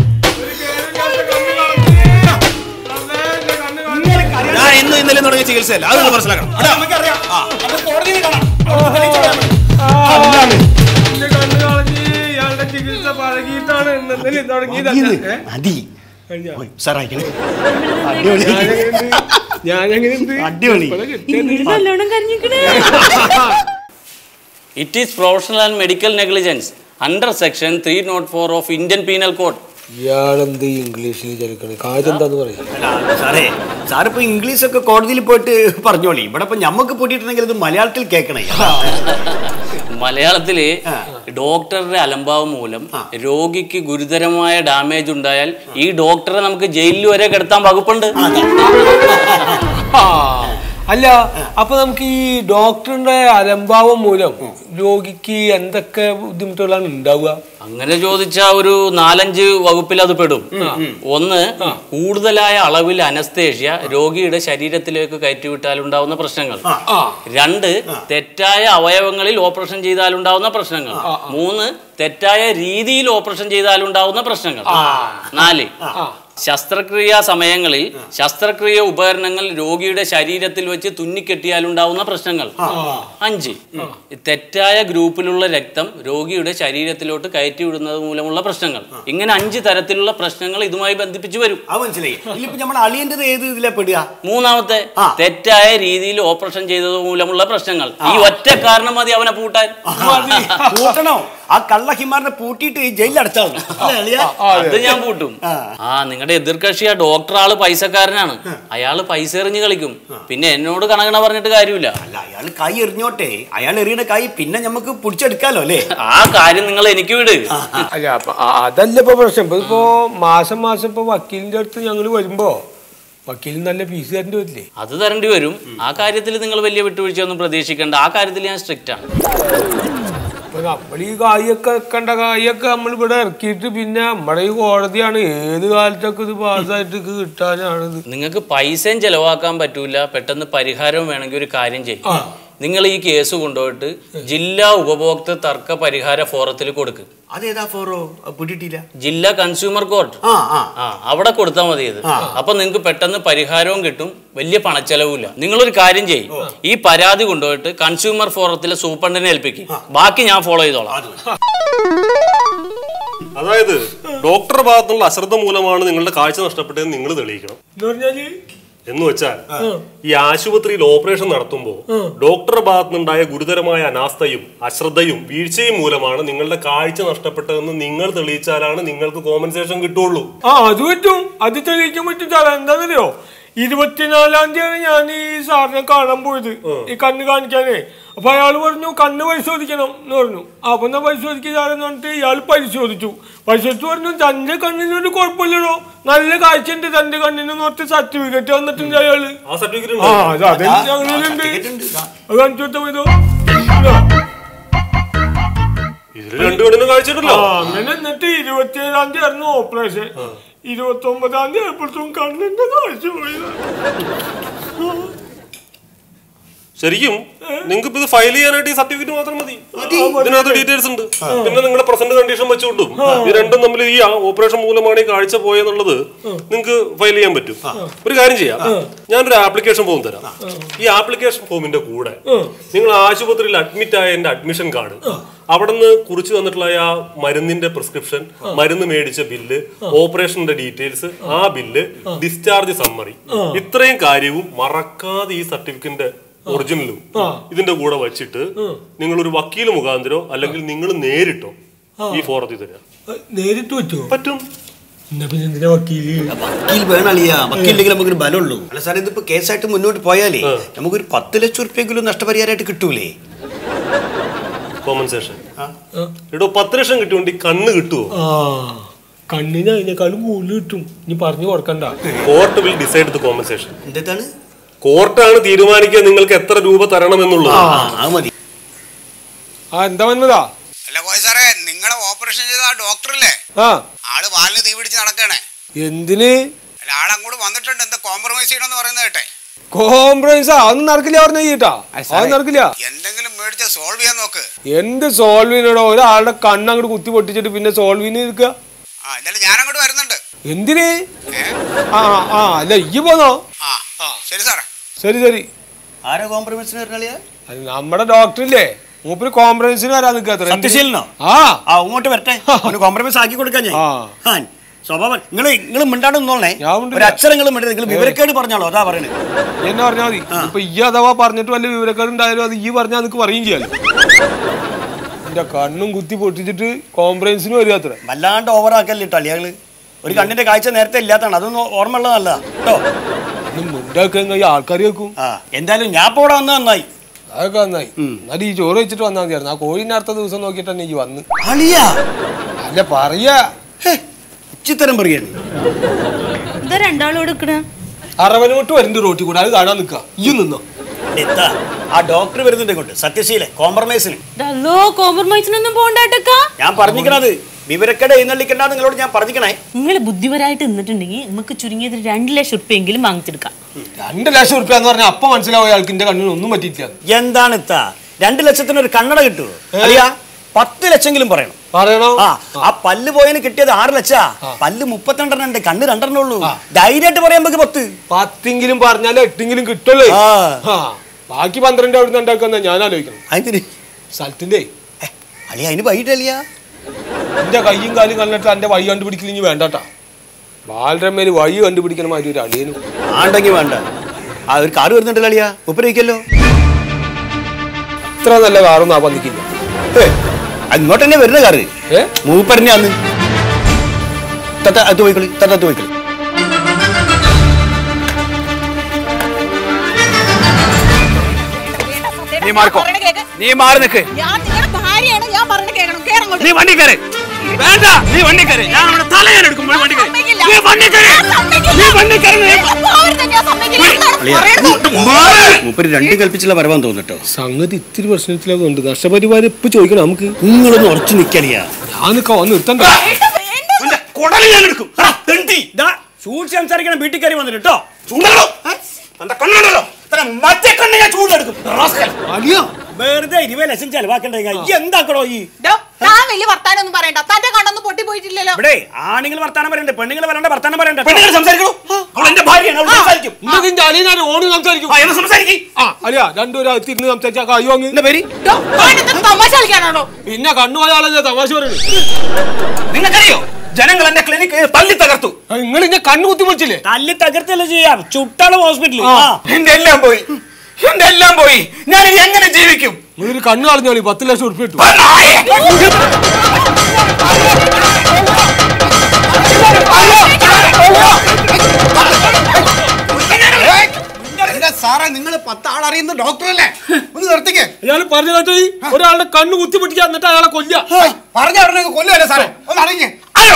നിങ്ങൾ കരാട്ടെ ഞാൻ ഇന്നും ഇന്നലെ തുടങ്ങിയ ചികിത്സയല്ല അത് നിങ്ങൾ മനസ്സിലാക്കണം അത് നമുക്കറിയാം അത് കോടതിയിൽ നിന്ന് കാണാം അവിടെ തെളിയിച്ച് പറയാൻ പറ്റും. അല്ലാന്ന്. എന്റെ കണ്ണ് കളഞ്ഞ് ഇയാളുടെ ചികിത്സ പഴകിയിട്ടാണ് ഇന്നലെ തുടങ്ങിയതല്ല ഏ? മതി കഴിഞ്ഞോ? സാറായിക്കണേ അടിപൊളി ഞാനെങ്ങനെയുണ്ട്? ഞാനെങ്ങനെയുണ്ട് അടിപൊളി. ഇപ്പളാ കിട്ടിയത്. നല്ലോണം കരഞ്ഞിക്കണേ It is professional and medical negligence under section 304 of Indian Penal Code. ഇയാളെന്ത് ഇംഗ്ലീഷിൽ ചലിക്കണേ കാര്യം എന്താന്ന് പറയാം അല്ല, സാറേ സാറിപ്പോ ഇംഗ്ലീഷ് ഒക്കെ കോടതിയിൽ പോയിട്ട് പറഞ്ഞോളി ഇവിടെ ഇപ്പൊ ഞമ്മക്ക് പൊട്ടിയിട്ടുണ്ടെങ്കിൽ ഇത് മലയാളത്തിൽ കേൾക്കണേ മലയാളത്തില് ഡോക്ടറുടെ അലംഭാവം മൂലം രോഗിക്ക് ഗുരുതരമായ ഡാമേജ് ഉണ്ടായാൽ ഈ ഡോക്ടറെ നമുക്ക് ജയിലിൽ വരെ കിടത്താൻ വകുപ്പുണ്ട് ആ, അല്ല അപ്പൊ നമുക്ക് ഈ ഡോക്ടറിന്റെ അലംഭാവം മൂലം രോഗിക്ക് എന്തൊക്കെ ബുദ്ധിമുട്ടുകളാണ് ഉണ്ടാവുക അങ്ങനെ ചോദിച്ചാ ഒരു നാലഞ്ച് വകുപ്പിൽ അത് പെടും ഒന്ന് കൂടുതലായ അളവിൽ അനസ്തേഷ്യ രോഗിയുടെ ശരീരത്തിലേക്ക് കയറ്റിവിട്ടാൽ ഉണ്ടാവുന്ന പ്രശ്നങ്ങൾ രണ്ട് തെറ്റായ അവയവങ്ങളിൽ ഓപ്പറേഷൻ ചെയ്താൽ ഉണ്ടാവുന്ന പ്രശ്നങ്ങൾ മൂന്ന് തെറ്റായ രീതിയിൽ ഓപ്പറേഷൻ ചെയ്താൽ ഉണ്ടാവുന്ന പ്രശ്നങ്ങൾ നാല് ശസ്ത്രക്രിയാ സമയങ്ങളിൽ ശസ്ത്രക്രിയ ഉപകരണങ്ങൾ രോഗിയുടെ ശരീരത്തിൽ വെച്ച് തുന്നിക്കെട്ടിയാൽ ഉണ്ടാവുന്ന പ്രശ്നങ്ങൾ അഞ്ച് തെറ്റായ ഗ്രൂപ്പിലുള്ള രക്തം രോഗിയുടെ ശരീരത്തിലോട്ട് കയറ്റി വിടുന്നത് മൂലമുള്ള പ്രശ്നങ്ങൾ ഇങ്ങനെ അഞ്ച് തരത്തിലുള്ള പ്രശ്നങ്ങൾ ഇതുമായി ബന്ധിപ്പിച്ച് വരും അത് മനസ്സിലായി ഇതിലിപ്പോ നമ്മുടെ അളിയന്റത് ഏത് ഇതിലാ പെടുക മൂന്നാമത്തെ ആ. തെറ്റായ രീതിയിൽ ഓപ്പറേഷൻ ചെയ്തത് മൂലമുള്ള പ്രശ്നങ്ങൾ ഈ ഒറ്റ കാരണം മതി അവനെ പൂട്ടാൻ പൂട്ടണോ ആ കള്ള ഹിമാറിനെ പൂട്ടിയിട്ട് ജയിലിൽ അടച്ചാൽ അത് ഞാൻ പൂട്ടും ആ. ആ നിങ്ങളുടെ എതിർകക്ഷി ആ ഡോക്ടർ ആള് പൈസക്കാരനാണ് അയാള് പൈസ എറിഞ്ഞ് കളിക്കും പിന്നെ എന്നോട് കണകണ പറഞ്ഞിട്ട് കാര്യമില്ല അല്ല അയാൾ കൈ എറിഞ്ഞോട്ടെ അയാൾ എറിയണ കൈ പിന്നെ നമുക്ക് പിടിച്ചെടുക്കാലോ അല്ലേ ആ കാര്യം നിങ്ങൾ എനിക്ക് വിട് അല്ല അപ്പൊ ആ- അതല്ല ഇപ്പൊ പ്രശ്നം ഇപ്പൊ ഇപ്പോ മാസം മാസം ഇപ്പൊ വക്കീലിന്റെ അടുത്ത് ഞങ്ങൾ വരുമ്പോ വക്കീലിന് നല്ല ഫീസ് തരേണ്ടി വരില്ലേ അത് തരേണ്ടി വരും ആ കാര്യത്തിൽ നിങ്ങൾ വലിയ വിട്ടുവീഴ്ചയൊന്നും പ്രതീക്ഷിക്കേണ്ട ആ കാര്യത്തിൽ ഞാൻ സ്ട്രിക്റ്റ് ആണ് ഇപ്പൊ നമ്മൾ ഈ കായൊക്കെ കണ്ട കായൊക്കെ നമ്മൾ ഇവിടെ ഇറക്കിയിട്ട് പിന്നെ നമ്മുടെ ഈ കോടതിയാണ് ഏത് കാലത്തൊക്കെ ഇത് പാസ്സായിട്ട് ഇത് കിട്ടാനാണിത് നിങ്ങൾക്ക് പൈസയും ചെലവാക്കാൻ പറ്റൂല പെട്ടെന്ന് പരിഹാരം വേണമെങ്കിൽ ഒരു കാര്യം ചെയ്യും നിങ്ങൾ ഈ കേസ് കൊണ്ടുപോയിട്ട് ജില്ലാ ഉപഭോക്തൃ തർക്ക പരിഹാര ഫോറത്തിൽ കൊടുക്ക് അതേതാ ഫോറോ പിടിയിട്ടില്ല ജില്ലാ കൺസ്യൂമർ കോർട്ട് ആ ആ ആ അവിടെ കൊടുത്താൽ മതി ഇത് അപ്പൊ നിങ്ങൾക്ക് പെട്ടെന്ന് പരിഹാരവും കിട്ടും വലിയ പണച്ചെലവുമില്ല നിങ്ങളൊരു കാര്യം ചെയ്യും ഈ പരാതി കൊണ്ടുപോയിട്ട് കൺസ്യൂമർ ഫോറത്തിലെ സൂപ്രണ്ടിനെ ഏൽപ്പിക്കും ബാക്കി ഞാൻ ഫോളോ ചെയ്തോളാം അതായത് ഡോക്ടറുടെ ഭാഗത്തുള്ള അശ്രദ്ധ മൂലമാണ് നിങ്ങളുടെ കാഴ്ച നഷ്ടപ്പെട്ടതെന്ന് നിങ്ങൾ തെളിയിക്കണം എന്ന് പറഞ്ഞാല് എന്ന് വെച്ചാൽ ഈ ആശുപത്രിയിൽ ഓപ്പറേഷൻ നടത്തുമ്പോൾ ഡോക്ടറുടെ ഭാഗത്തുനിന്നുണ്ടായ ഗുരുതരമായ അനാസ്ഥയും അശ്രദ്ധയും വീഴ്ചയും മൂലമാണ് നിങ്ങളുടെ കാഴ്ച നഷ്ടപ്പെട്ടതെന്ന് നിങ്ങൾ തെളിയിച്ചാലാണ് നിങ്ങൾക്ക് കോമ്പൻസേഷൻ കിട്ടുള്ളൂ ആ അത് പറ്റും അത് തെളിയിക്കാൻ പറ്റും സാറേ എന്താണെന്നറിയോ ഇരുപത്തിനാലാം തീയതി ഞാൻ ഈ സാറിനെ കാണാൻ പോയത് ഈ കണ്ണ് കാണിക്കാനേ അപ്പൊ അയാൾ പറഞ്ഞു കണ്ണ് പരിശോധിക്കണം എന്ന് പറഞ്ഞു അപ്പൊ എന്നാ പരിശോധിക്കുക സാറെന്ന് പറഞ്ഞിട്ട് ഇയാൾ പരിശോധിച്ചു പരിശോധിച്ചു പറഞ്ഞു തന്റെ കണ്ണിനൊരു കുഴപ്പമില്ലടോ നല്ല കാഴ്ചയുണ്ട് തന്റെ കണ്ണിന് നോട്ട് സർട്ടിഫിക്കറ്റ് വന്നിട്ടുണ്ട് അയാള് ആ സർട്ടിഫിക്കറ്റ് ആ അത് അതെനിക്ക് അങ്ങനെയുണ്ട് അത് കാണിച്ചു കൊടുത്താ മതിയോ ഇതിൽ രണ്ടു കണ്ണിനും കാഴ്ചയിട്ടല്ലോ ആ, അങ്ങനെ എന്നിട്ട് ഇരുപത്തിയേഴാം തീയതി ആയിരുന്നു ഓപ്പറേഷൻ ഇരുപത്തി ഒമ്പതാം തീയതി ആയപ്പോഴത്തും കണ്ണിന്റെ കാഴ്ച പോയത് ശരിക്കും നിങ്ങൾക്ക് ഇപ്പൊ ഇത് ഫയൽ ചെയ്യാനായിട്ട് ഈ സർട്ടിഫിക്കറ്റ് മാത്രം മതി ഇതിനകത്ത് ഡീറ്റെയിൽസ് ഉണ്ട് പിന്നെ നിങ്ങളുടെ പ്രസന്റ് കണ്ടീഷൻ വെച്ചുകൊണ്ടും ഈ രണ്ടും തമ്മിൽ ഈ ഓപ്പറേഷൻ മൂലമാണ് ഈ കാഴ്ച പോയെന്നുള്ളത് നിങ്ങൾക്ക് ഫയൽ ചെയ്യാൻ പറ്റും ഒരു കാര്യം ചെയ്യാം ഞാനൊരു ആപ്ലിക്കേഷൻ ഫോം തരാം ഈ ആപ്ലിക്കേഷൻ ഫോമിന്റെ കൂടെ നിങ്ങൾ ആശുപത്രിയിൽ അഡ്മിറ്റ് ആയ എന്റെ അഡ്മിഷൻ കാർഡ് അവിടെ നിന്ന് കുറിച്ച് തന്നിട്ടുള്ള ആ മരുന്നിന്റെ പ്രിസ്ക്രിപ്ഷൻ മരുന്ന് മേടിച്ച ബില്ല് ഓപ്പറേഷന്റെ ഡീറ്റെയിൽസ് ആ ബില്ല് ഡിസ്ചാർജ് സമ്മറി ഇത്രയും കാര്യവും മറക്കാതെ ഈ സർട്ടിഫിക്കറ്റിന്റെ ഒറിജിനലും ഇതിന്റെ കൂടെ വെച്ചിട്ട് നിങ്ങൾ ഒരു വക്കീൽ മുഖാന്തരോ അല്ലെങ്കിൽ നിങ്ങൾ നേരിട്ടോ ഈ ഫോറത്തിൽ തരാം നേരിട്ട് പറ്റുമോ പറ്റും എന്നാ പിന്നെ എന്തിനാ വക്കീല് വക്കീൽ വേണം അളിയ വക്കീലില്ലെങ്കിൽ നമുക്കൊരു ബലമുള്ളൂ അല്ല സാറേ ഇതിപ്പോ കേസായിട്ട് മുന്നോട്ട് പോയാലേ നമുക്കൊരു പത്ത് ലക്ഷം ഉറുപ്പ്യെങ്കിലും നഷ്ടപരിഹാരമായിട്ട് കിട്ടൂലേ കോമ്പൻസേഷൻ എടോ പത്ത് ലക്ഷം കിട്ടുകൊണ്ട് ഈ കണ്ണ് കിട്ടുമോ ആ കണ്ണിന് അതിനേക്കാളും കൂടുതൽ കിട്ടും ഇനി പറഞ്ഞു കൊടുക്കണ്ട court will decide the compensation എന്താണ് കോർട്ടാണ് തീരുമാനിക്കുക നിങ്ങൾക്ക് എത്ര രൂപ തരണമെന്നുള്ളത് അത് മതി ആ എന്താ വന്നതാ അല്ല പോയി സാറേ നിങ്ങളെ ഓപ്പറേഷൻ ചെയ്ത ആ ഡോക്ടറല്ലേ ആ ആള് വാലിന് തീ പിടിച്ച് നടക്കണേ എന്തിന് അല്ല ആളങ്ങോട്ട് വന്നിട്ടുണ്ട് എന്താ കോംപ്രമൈസ് ചെയ്യണമെന്ന് പറയുന്നത് കേട്ടെ കോംപ്രമൈസ് അതൊന്നും നടക്കില്ല പറഞ്ഞ കേട്ടാ അതൊന്നും നടക്കില്ല എന്തെങ്കിലും മേടിച്ച് സോൾവ് ചെയ്യാൻ നോക്ക് എന്ത് സോൾവിനോടോ ഒരാളുടെ കണ്ണ് അങ്ങോട്ട് കുത്തി പൊട്ടിച്ചിട്ട് പിന്നെ സോൾവിന് നിൽക്കുക ആ എന്തായാലും ഞാൻ അങ്ങോട്ട് വരുന്നുണ്ട് എന്തിന് ഏ ആ ആ അല്ല ഈ പോന്നോ ആ ശരി സാറേ ശരി ശരി ആരാ കോംപ്രമൈസിന് വരണ അളിയ അത് നമ്മുടെ ഡോക്ടറില്ലേ മൂപ്പര് കോംപ്രമൈസിന് വരാൻ നിൽക്കാത്ര സത്യശീലനോ ആ ആ അങ്ങോട്ട് വരട്ടെ ഒന്ന് കോംപ്രമൈസ് ആക്കി കൊടുക്കാൻ ഞാൻ ആ. ആ സ്വഭാവം നിങ്ങൾ നിങ്ങൾ മിണ്ടാണ്ട് നിന്നോളേ ഞാൻ മിണ്ടില്ല. ഒരു അക്ഷരങ്ങളും മിണ്ടരുത് നിങ്ങൾ വിവരക്കേട് പറഞ്ഞോളൂ അതാ പറയണത് എന്നെ പറഞ്ഞാൽ മതി ഇപ്പൊ ഈ അഥവാ പറഞ്ഞിട്ട് വല്ല വിവരക്കേട് ഉണ്ടായാലും അത് ഈ പറഞ്ഞാൽ നിനക്ക് പറയും ചെയ്യാലോ എന്റെ കണ്ണും കുത്തി പൊട്ടിച്ചിട്ട് കോംപ്രമൈസിന് വരിക അത്ര വല്ലാണ്ട് ഓവറാക്കല്ലേ കേട്ടോ അളിയാള് ഒരു കണ്ണിന്റെ കാഴ്ച നേരത്തെ ഇല്ലാത്തതാണ് അതൊന്നും ഓർമ്മ ഉള്ളത് നല്ലതാ കേട്ടോ മുണ്ടാക്കാൻ കഴിയും ആൾക്കാർ വെക്കും ആ എന്തായാലും ഞാൻ ഇപ്പൊ ഇവിടെ വന്നത് നന്നായി അതൊക്കെ നന്നായി എന്നാലും ഈ ചോറ് വെച്ചിട്ട് വന്നാൽ മതിയായിരുന്നു ആ കോഴിനെ അടുത്ത ദിവസം നോക്കിയിട്ട് തന്നെ ഈ വന്ന് അളിയാ അല്ല പറയാ ഉച്ചിത്തരം പറയാണ് എന്താ രണ്ടാളും എടുക്കണ അറവനോട്ട് വരുന്നുണ്ട് റോട്ടിൽ കൂടെ അത് കാണാൻ നിൽക്കുക ഈ നിന്നോ എത്താ ആ ഡോക്ടർ വരുന്നുണ്ട് ഇങ്ങോട്ട് സത്യശീല കോംപ്രമൈസിന് ഇതല്ലോ കോംപ്രമൈസിനൊന്നും പോണ്ടാട്ടക്ക ഞാൻ പറഞ്ഞിക്കണത് വിവരക്കേട് എഴുന്നള്ളിക്കണ്ട നിങ്ങളോട് ഞാൻ പറഞ്ഞിക്കണേ നിങ്ങൾ ബുദ്ധിപരമായിട്ട് നിന്നിട്ടുണ്ടെങ്കിൽ നമുക്ക് ചുരുങ്ങിയത് രണ്ട് ലക്ഷം ഉറുപ്പ്യെങ്കിലും വാങ്ങിച്ചെടുക്കാം രണ്ട് ലക്ഷം ഉറുപ്പ്യ എന്ന് പറഞ്ഞാൽ അപ്പം മനസ്സിലാവും അയാൾക്ക് എന്റെ കണ്ണിന് ഒന്നും പറ്റിയിട്ടില്ല എന്താണ് ഇത്താ രണ്ട് ലക്ഷത്തിന് ഒരു കണ്ണട കിട്ടുമോ അളിയാ പത്ത് ലക്ഷമെങ്കിലും പറയണം പറയണോ ആ ആ പല്ല് പോയതിന് കിട്ടിയത് ആറ് ലക്ഷാ പല്ല് മുപ്പത്തിരണ്ടെണ്ണം ഉണ്ട് കണ്ണ് രണ്ടെണ്ണം ഉള്ളൂ ധൈര്യമായിട്ട് പറയാൻ നമുക്ക് പത്ത് പത്തെങ്കിലും പറഞ്ഞാൽ എട്ടെങ്കിലും കിട്ടുള്ളൂ ആ. ആ ബാക്കി പന്ത്രണ്ട് അവിടെ നിന്ന് ഉണ്ടാക്കുന്ന ഞാൻ ആലോചിക്കണം അതിന് സ്ഥലത്തിന്റെ അളിയ അതിന് വൈകിട്ട് അളിയാ എന്റെ കയ്യും കാലും കണ്ടിട്ട് എന്റെ വഴി കണ്ടുപിടിക്കലിഞ്ഞ് വേണ്ടട്ടാ ബാലരമ്മേല് വഴി കണ്ടുപിടിക്കണ മാതിരി ഒരു അളിയനും ആണ്ടെങ്കിൽ വേണ്ട ആ ഒരു കാറ് വരുന്നുണ്ടല്ലോ അളിയാ ഉപ്പരയിക്കല്ലോ ഇത്ര നല്ല കാറൊന്നും ആ പന്നിക്കില്ല അങ്ങോട്ട് തന്നെ വരുന്ന കാറ് ഏ മൂപ്പരനെ അന്ന് തത്ത അത് പോയിക്കളി തത്ത അത് പോയിക്കളി നീ മാറിക്കോ നീ മാറി നിൽക്ക് ഞാൻ നിങ്ങളുടെ ഭാര്യയാണ് ഞാൻ പറഞ്ഞു കേൾക്കണം കേറങ്ങോട്ട് നീ വണ്ടി കയറി വേണ്ട നീ വണ്ടി കയറി ഞാൻ അവിടെ തല ഞാൻ എടുക്കും പോയി വണ്ടി കയറി സമ്മതിക്കില്ല. നീ വണ്ടി കയറി ഞാൻ സമ്മതിക്കില്ല. നീ വണ്ടി കയറി നീ- ഞാൻ പോകരുത്, ഞാൻ സമ്മതിക്കില്ല. എന്താണ് പറയണത്? മൂപ്പര് രണ്ട് കൽപ്പിച്ചുള്ള വരവാൻ തോന്നിട്ടോ സംഗതി ഇത്തിരി പ്രശ്നത്തിലാകുന്നുണ്ട് നഷ്ടപരിഹാരം ഇപ്പൊ ചോദിക്കണം നമുക്ക് നിങ്ങളൊന്ന് ഉറച്ചു നിക്കണിയാ ഞാൻ നിൽക്കാം വന്ന് നിർത്തണ്ട വേണ്ട, കൊടല് ഞാൻ എടുക്കും എടാ, തെണ്ടി. ദാ, സൂക്ഷിച്ച് സംസാരിക്കണം വീട്ടിൽ കയറി വന്നിട്ട് കേട്ടോ ചൂണ്ടല്ലോ തന്റെ കണ്ണുണ്ടല്ലോ തന്റെ മറ്റേ കണ്ണ് ഞാൻ ചൂടെടുക്കും റാസ്കൽ. അടിയാ വെറുതെ ഇരുപത് ലക്ഷം ചെലവാക്കണ്ടേ ഈ എന്താക്കണോ ഈ ഡോ, താൻ വലിയ വർത്താനം ഒന്നും പറയണ്ട തന്റെ കണ്ണൊന്നും പൊട്ടി പോയിട്ടില്ലല്ലോ ഇവിടെ ആണുങ്ങൾ വർത്താനം പറയണ്ടേ പെണ്ണുങ്ങൾ പറയണ്ട വർത്താനം പറയണ്ട പെണ്ണുങ്ങൾ സംസാരിക്കണോ അവൾ എന്റെ ഭാര്യയാണ് അവൾ സംസാരിക്കും നിന്റെ അളിയനാണ് ഓണ് സംസാരിക്കും ആ, എന്നാ സംസാരിക്ക് ആ അളിയാ രണ്ടുപേരും അകത്തിരുന്ന് സംസാരിച്ചാ കഴിയോ അങ്ങ് എന്റെ പേര് ഡോ, താൻ എന്തൊക്കെ തമാശ കളിക്കാനാണോ പിന്നെ കണ്ണുപോയ ആളെ തമാശ പറയുന്നത് നിങ്ങൾക്കറിയോ ജനങ്ങൾ എന്റെ ക്ലിനിക്ക് തല്ലി തകർത്തു നിങ്ങൾ ഇന്നെ കണ്ണു കുത്തി പൊളിച്ചില്ലേ തല്ലി തകർത്തല്ലേ ചെയ്യാം ചുട്ടാള് ഹോസ്പിറ്റലിൽ ആ. എന്റെ എല്ലാം പോയി എന്റെ എല്ലാം പോയി ഞാൻ ഇനി എങ്ങനെ ജീവിക്കും ഒരു കണ്ണ് കളഞ്ഞോളി പത്ത് ലക്ഷം ഉറുപ്പ് കിട്ടും നീ സാറേ നിങ്ങൾ പത്ത് ആളറിയുന്ന ഡോക്ടറല്ലേ ഒന്ന് നിർത്തിക്കേ അയാൾ പറഞ്ഞു കേട്ടോ ഈ ഒരാളുടെ കണ്ണ് കുത്തിപ്പിടിക്കുക എന്നിട്ട് അയാളെ കൊല്ല പറഞ്ഞ ഉടനെ കൊല്ലുവല്ലേ സാറേ ഒന്ന് അറിഞ്ഞേ അയ്യോ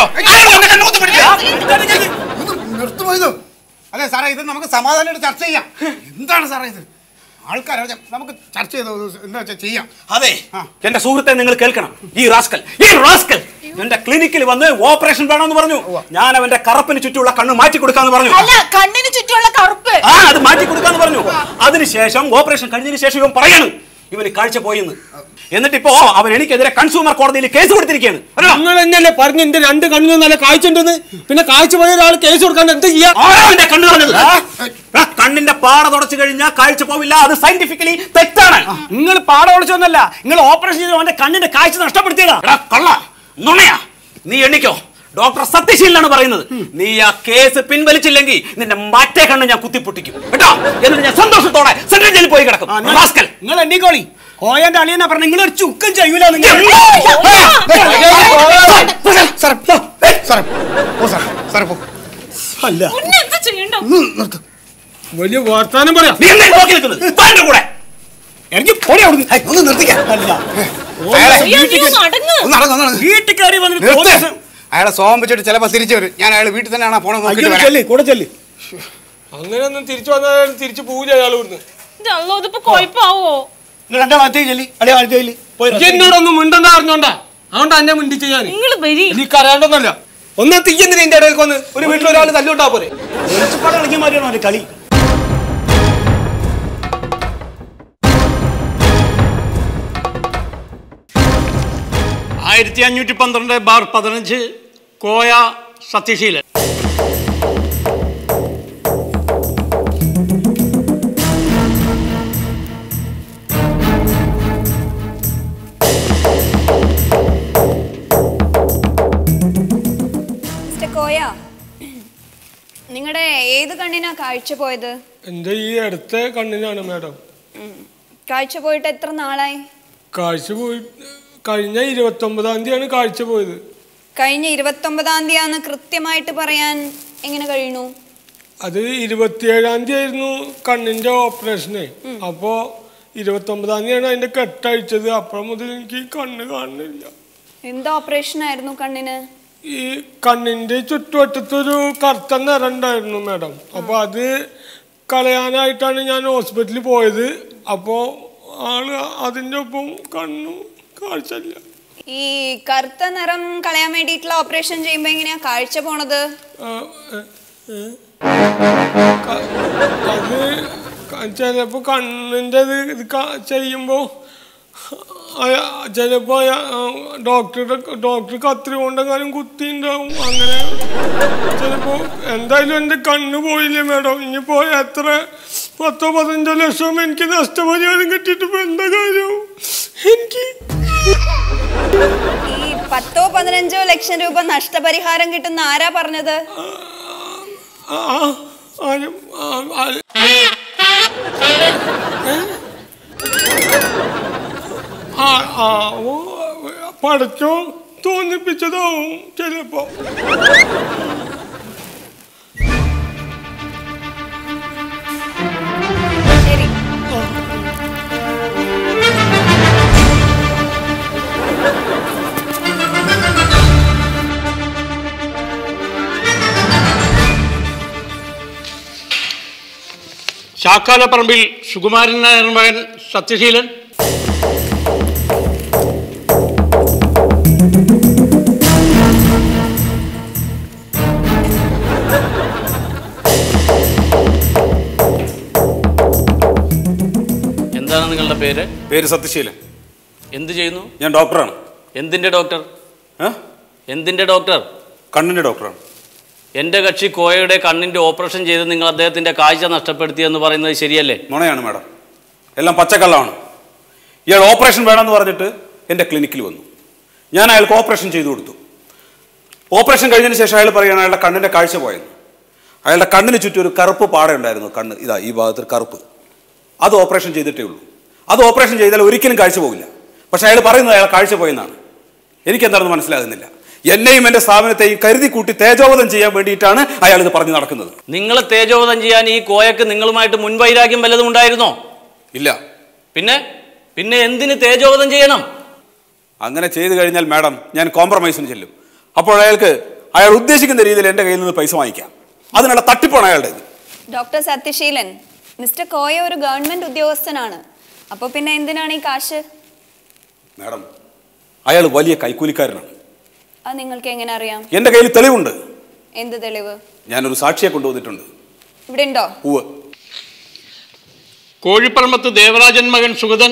നിർത്തുപോയതു അതെ സാറേ ഇത് നമുക്ക് സമാധാനമായിട്ട് ചർച്ച ചെയ്യാം എന്താണ് സാറേ ഇത് ആൾക്കാരെ നമുക്ക് ചർച്ച ചെയ്ത് എന്താ വെച്ചാൽ ചെയ്യാം അതെ എന്റെ സുഹൃത്തെ നിങ്ങൾ കേൾക്കണം ഈ റാസ്കൽ ഈ റാസ്കൽ എന്റെ ക്ലിനിക്കിൽ വന്ന് ഓപ്പറേഷൻ വേണമെന്ന് പറഞ്ഞു ഞാൻ അവന്റെ കറുപ്പിന് ചുറ്റുമുള്ള കണ്ണ് മാറ്റി കൊടുക്കാന്ന് പറഞ്ഞു അല്ല കണ്ണിന് ചുറ്റുമുള്ള കറുപ്പ് ആ അത് മാറ്റി കൊടുക്കാന്ന് പറഞ്ഞു അതിനുശേഷം ഓപ്പറേഷൻ കഴിഞ്ഞതിന് ശേഷം ഇവൻ പറയാണ് ഇവന് കാഴ്ച പോയെന്ന് എന്നിട്ട് ഇപ്പോ അവൻ എനിക്കെതിരെ കൺസ്യൂമർ കോടതിയിൽ കേസ് കൊടുത്തിരിക്കുകയാണ് അറിയോ? നിങ്ങൾ തന്നെയല്ലേ പറഞ്ഞു എന്റെ രണ്ട് കണ്ണിനും നല്ല കാഴ്ച ഉണ്ടെന്ന് പിന്നെ കാഴ്ച പോയ ഒരാൾ കേസ് കൊടുക്കാൻ എന്ത് ചെയ്യാ ആരാ അവന്റെ കണ്ണ് കളഞ്ഞത്? ആ, കണ്ണിന്റെ പാട തുടച്ചു കഴിഞ്ഞാൽ കാഴ്ച പോവില്ല അത് സയന്റിഫിക്കലി തെറ്റാണ് നിങ്ങൾ പാട ഒളിച്ചൊന്നല്ല നിങ്ങൾ ഓപ്പറേഷൻ ചെയ്ത് അവന്റെ കണ്ണിന്റെ കാഴ്ച നഷ്ടപ്പെടുത്തിയതാ എടാ, കള്ള നുണയാ നീ എണ്ണിക്കോ ഡോക്ടർ സത്യശീലനാണ് പറയുന്നത് നീ ആ കേസ് പിൻവലിച്ചില്ലെങ്കിൽ നിന്റെ മറ്റേ കണ്ണ് ഞാൻ കുത്തിപ്പൊട്ടിക്കും കേട്ടോ എന്നിട്ട് ഞാൻ സന്തോഷത്തോടെ സെൻട്രൽ ജയിലിൽ പോയി കിടക്കും റാസ്കൽ. നിങ്ങൾ എണ്ണിക്കോളി കോയന്റെ അളിയെന്നാ പറഞ്ഞ നിങ്ങൾ ഒരു ചുക്കും ചെയ്യൂല നിങ്ങൾ സാറേ സാറേ പോ സാറേ സാറേ പോ അല്ല ഉണ്ണി എന്താ ചെയ്യണ്ടോ നിർത്ത് വലിയ വർത്താനം പറയാം നീ എന്താ നോക്കി നിൽക്കുന്നത് വാ എൻ്റെ കൂടെ എനിക്ക് പൊടി അവിടുന്ന് ഹൈ, ഒന്ന് നിർത്തിക്കാം അല്ല അയാളെ അയ്യോ, അയ്യോ, നടങ്ങ് ഒന്ന് നടന്ന്, ഒന്ന് നടന്ന്. വീട്ടിൽ കയറി വന്നിട്ട് നിർത്ത്. തോന്നിയ അയാളെ സോം വെച്ചിട്ട് ചിലപ്പോ തിരിച്ചു വരും ഞാൻ അയാൾ വീട്ടിൽ തന്നെയാണ് പോണത് നോക്കിയിട്ട് അയ്യോ വരാം. ചെല്ലി കൂടെ ചെല്ലി അങ്ങനെയൊന്നും തിരിച്ചു വന്നാൽ തിരിച്ചു പോവില്ല അയാൾ ഇവിടുന്ന് അല്ലോ ഇതിപ്പോ കൊഴപ്പാവോ നിങ്ങൾ രണ്ടാൾ അകത്തേക്ക് ചെല്ലി അളിയ അകത്തേക്ക് ചെല്ലി പോയി ഇജ്ജ് എന്നോടൊന്നും മിണ്ടണ്ട അറിഞ്ഞോണ്ടാ അതുകൊണ്ട് എന്നെ മിണ്ടിച്ച് ഞാൻ നിങ്ങൾ വരി എനിക്ക് അറിയാണ്ടൊന്നല്ല ഒന്ന് തീയെന്തിനാ എന്റെ ഇടയിൽ വന്ന് ഒരു വീട്ടിൽ ഒരാൾ തല്ലുണ്ടാ പോരെ വെളിച്ചപ്പാട് കളിക്കാൻ മാറിയാണോ അവന്റെ കളി ആയിരത്തി അഞ്ഞൂറ്റി പന്ത്രണ്ട് ബാർ പതിനഞ്ച് കോയ സത്യശീലൻ മിസ്റ്റർ കോയ നിങ്ങളുടെ ഏത് കണ്ണിനാ കാഴ്ച പോയത് എന്റെ ഈ അടുത്ത കണ്ണിനാണ് മാഡം ഉം. കാഴ്ച പോയിട്ട് എത്ര നാളായി കാഴ്ച പോയി കഴിഞ്ഞ ഇരുപത്തി ഒമ്പതാം തീയതിയാണ് കാഴ്ച പോയത് കഴിഞ്ഞ ഇരുപത്തൊമ്പതാം തീയതിയാന്ന് കൃത്യമായിട്ട് പറയാൻ എങ്ങനെ കഴിയണു അത് ഇരുപത്തിയേഴാം തീയതി ആയിരുന്നു കണ്ണിന്റെ ഓപ്പറേഷന് അപ്പോ ഇരുപത്തി ഒമ്പതാം തീയതിയാണ് അതിന്റെ കെട്ടഴിച്ചത് അപ്പോഴും മുതൽ എനിക്ക് കണ്ണ് കാണുന്നില്ല എന്ത് ഓപ്പറേഷൻ ആയിരുന്നു കണ്ണിന് ഈ കണ്ണിന്റെ ചുറ്റുവട്ടത്തൊരു കറുത്ത നിറണ്ടായിരുന്നു മാഡം അപ്പൊ അത് കളയാനായിട്ടാണ് ഞാൻ ഹോസ്പിറ്റലിൽ പോയത് അപ്പോ ആള് അതിന്റെ ഒപ്പം കണ്ണു കാഴ്ചയില്ല ഈ കറുത്ത നിറം കളയാൻ വേണ്ടിയിട്ടുള്ള ഓപ്പറേഷൻ ചെയ്യുമ്പോ എങ്ങനെയാ കാഴ്ച പോണത് ആ, ഏ, ഏ. ക- അത് ക- ചിലപ്പോ കണ്ണിന്റെ ഇത് ഇത് ക- ചെയ്യുമ്പോ അയ- ചിലപ്പോ അയ- ആ, ഡോക്ടറുടെ ഡോക്ടർ കത്രി കൊണ്ടെങ്ങാനും കുത്തിണ്ടാവും അങ്ങനെ ചിലപ്പോ എന്തായാലും എന്റെ കണ്ണ് പോയില്ലേ മേഡം ഇനിയിപ്പോ എത്ര പത്തോ പതിനഞ്ചോ ലക്ഷം എനിക്ക് നഷ്ടപരിഹാരം കിട്ടിയിട്ട് ഇപ്പൊ എന്താ കാര്യം എനിക്ക് ഈ പത്തോ പതിനഞ്ചോ ലക്ഷം രൂപ നഷ്ടപരിഹാരം കിട്ടുന്ന ആരാ പറഞ്ഞത് ആ, ആ, ആരും ആ, ആ, ആ ആ ഓ, പഠിച്ചോ തോന്നിപ്പിച്ചതാവും ചിലപ്പോ ശരി ശാക്കാലപ്പറമ്പിൽ സുകുമാരൻ നായർ മകൻ സത്യശീലൻ എന്താണ് നിങ്ങളുടെ പേര് പേര് സത്യശീലൻ എന്ത് ചെയ്യുന്നു ഞാൻ ഡോക്ടറാണ് എന്തിന്റെ ഡോക്ടർ ഏ? എന്തിന്റെ ഡോക്ടർ കണ്ണിന്റെ ഡോക്ടറാണ് എന്റെ കക്ഷി കോയയുടെ കണ്ണിന്റെ ഓപ്പറേഷൻ ചെയ്ത് നിങ്ങൾ അദ്ദേഹത്തിന്റെ കാഴ്ച നഷ്ടപ്പെടുത്തി എന്ന് പറയുന്നത് ശരിയല്ലേ നുണയാണ് മാഡം എല്ലാം പച്ചക്കള്ളമാണ് ഇയാൾ ഓപ്പറേഷൻ വേണമെന്ന് പറഞ്ഞിട്ട് എൻ്റെ ക്ലിനിക്കിൽ വന്നു ഞാൻ അയാൾക്ക് ഓപ്പറേഷൻ ചെയ്തു കൊടുത്തു ഓപ്പറേഷൻ കഴിഞ്ഞതിന് ശേഷം അയാൾ പറയുകയാണ് അയാളുടെ കണ്ണിൻ്റെ കാഴ്ച പോയെന്ന് അയാളുടെ കണ്ണിന് ചുറ്റും ഒരു കറുപ്പ് പാടയുണ്ടായിരുന്നു കണ്ണ് ഇതാ ഈ ഭാഗത്ത് ഒരു കറുപ്പ് അത് ഓപ്പറേഷൻ ചെയ്തിട്ടേ ഉള്ളൂ അത് ഓപ്പറേഷൻ ചെയ്താൽ ഒരിക്കലും കാഴ്ച പോകില്ല പക്ഷേ അയാൾ പറയുന്നത് അയാൾ കാഴ്ച പോയെന്നാണ് എനിക്കെന്താണെന്ന് മനസ്സിലാകുന്നില്ല എന്നെയും എന്റെ സ്ഥാപനത്തെയും കരുതി കൂട്ടി തേജോവധം ചെയ്യാൻ വേണ്ടിയിട്ടാണ് അയാൾ ഇത് പറഞ്ഞു നടക്കുന്നത് നിങ്ങൾ തേജോവധം ചെയ്യാൻ ഈ കോയക്ക് നിങ്ങളുമായിട്ട് മുൻവൈരാഗ്യം വല്ലതും ഉണ്ടായിരുന്നോ ഇല്ല പിന്നെ പിന്നെ എന്തിന് തേജോവധം ചെയ്യണം അങ്ങനെ ചെയ്തു കഴിഞ്ഞാൽ മാഡം ഞാൻ കോംപ്രമൈസിന് ചെല്ലും അപ്പോൾ അയാൾക്ക് അയാൾ ഉദ്ദേശിക്കുന്ന രീതിയിൽ എൻ്റെ കയ്യിൽ നിന്ന് പൈസ വാങ്ങിക്കാം അതിനുള്ള തട്ടിപ്പാണ് അയാളുടെ ഡോക്ടർ സത്യശീലൻ മിസ്റ്റർ കോയ ഒരു ഗവൺമെന്റ് ഉദ്യോഗസ്ഥനാണ് അപ്പൊ പിന്നെ എന്തിനാണ് ഈ കാശ് മാഡം അയാൾ വലിയ കൈക്കൂലിക്കാരനാണ് അത് നിങ്ങൾക്ക് എങ്ങനെ അറിയാം എൻ്റെ കയ്യിൽ തെളിവുണ്ട് എന്ത് തെളിവ് ഞാനൊരു സാക്ഷിയെ കൊണ്ടുവന്നിട്ടുണ്ട് ഇവിടെ ഉണ്ടോ ഉവ് കോഴിപ്പറമ്പത്ത് ദേവരാജൻ മകൻ സുഗതൻ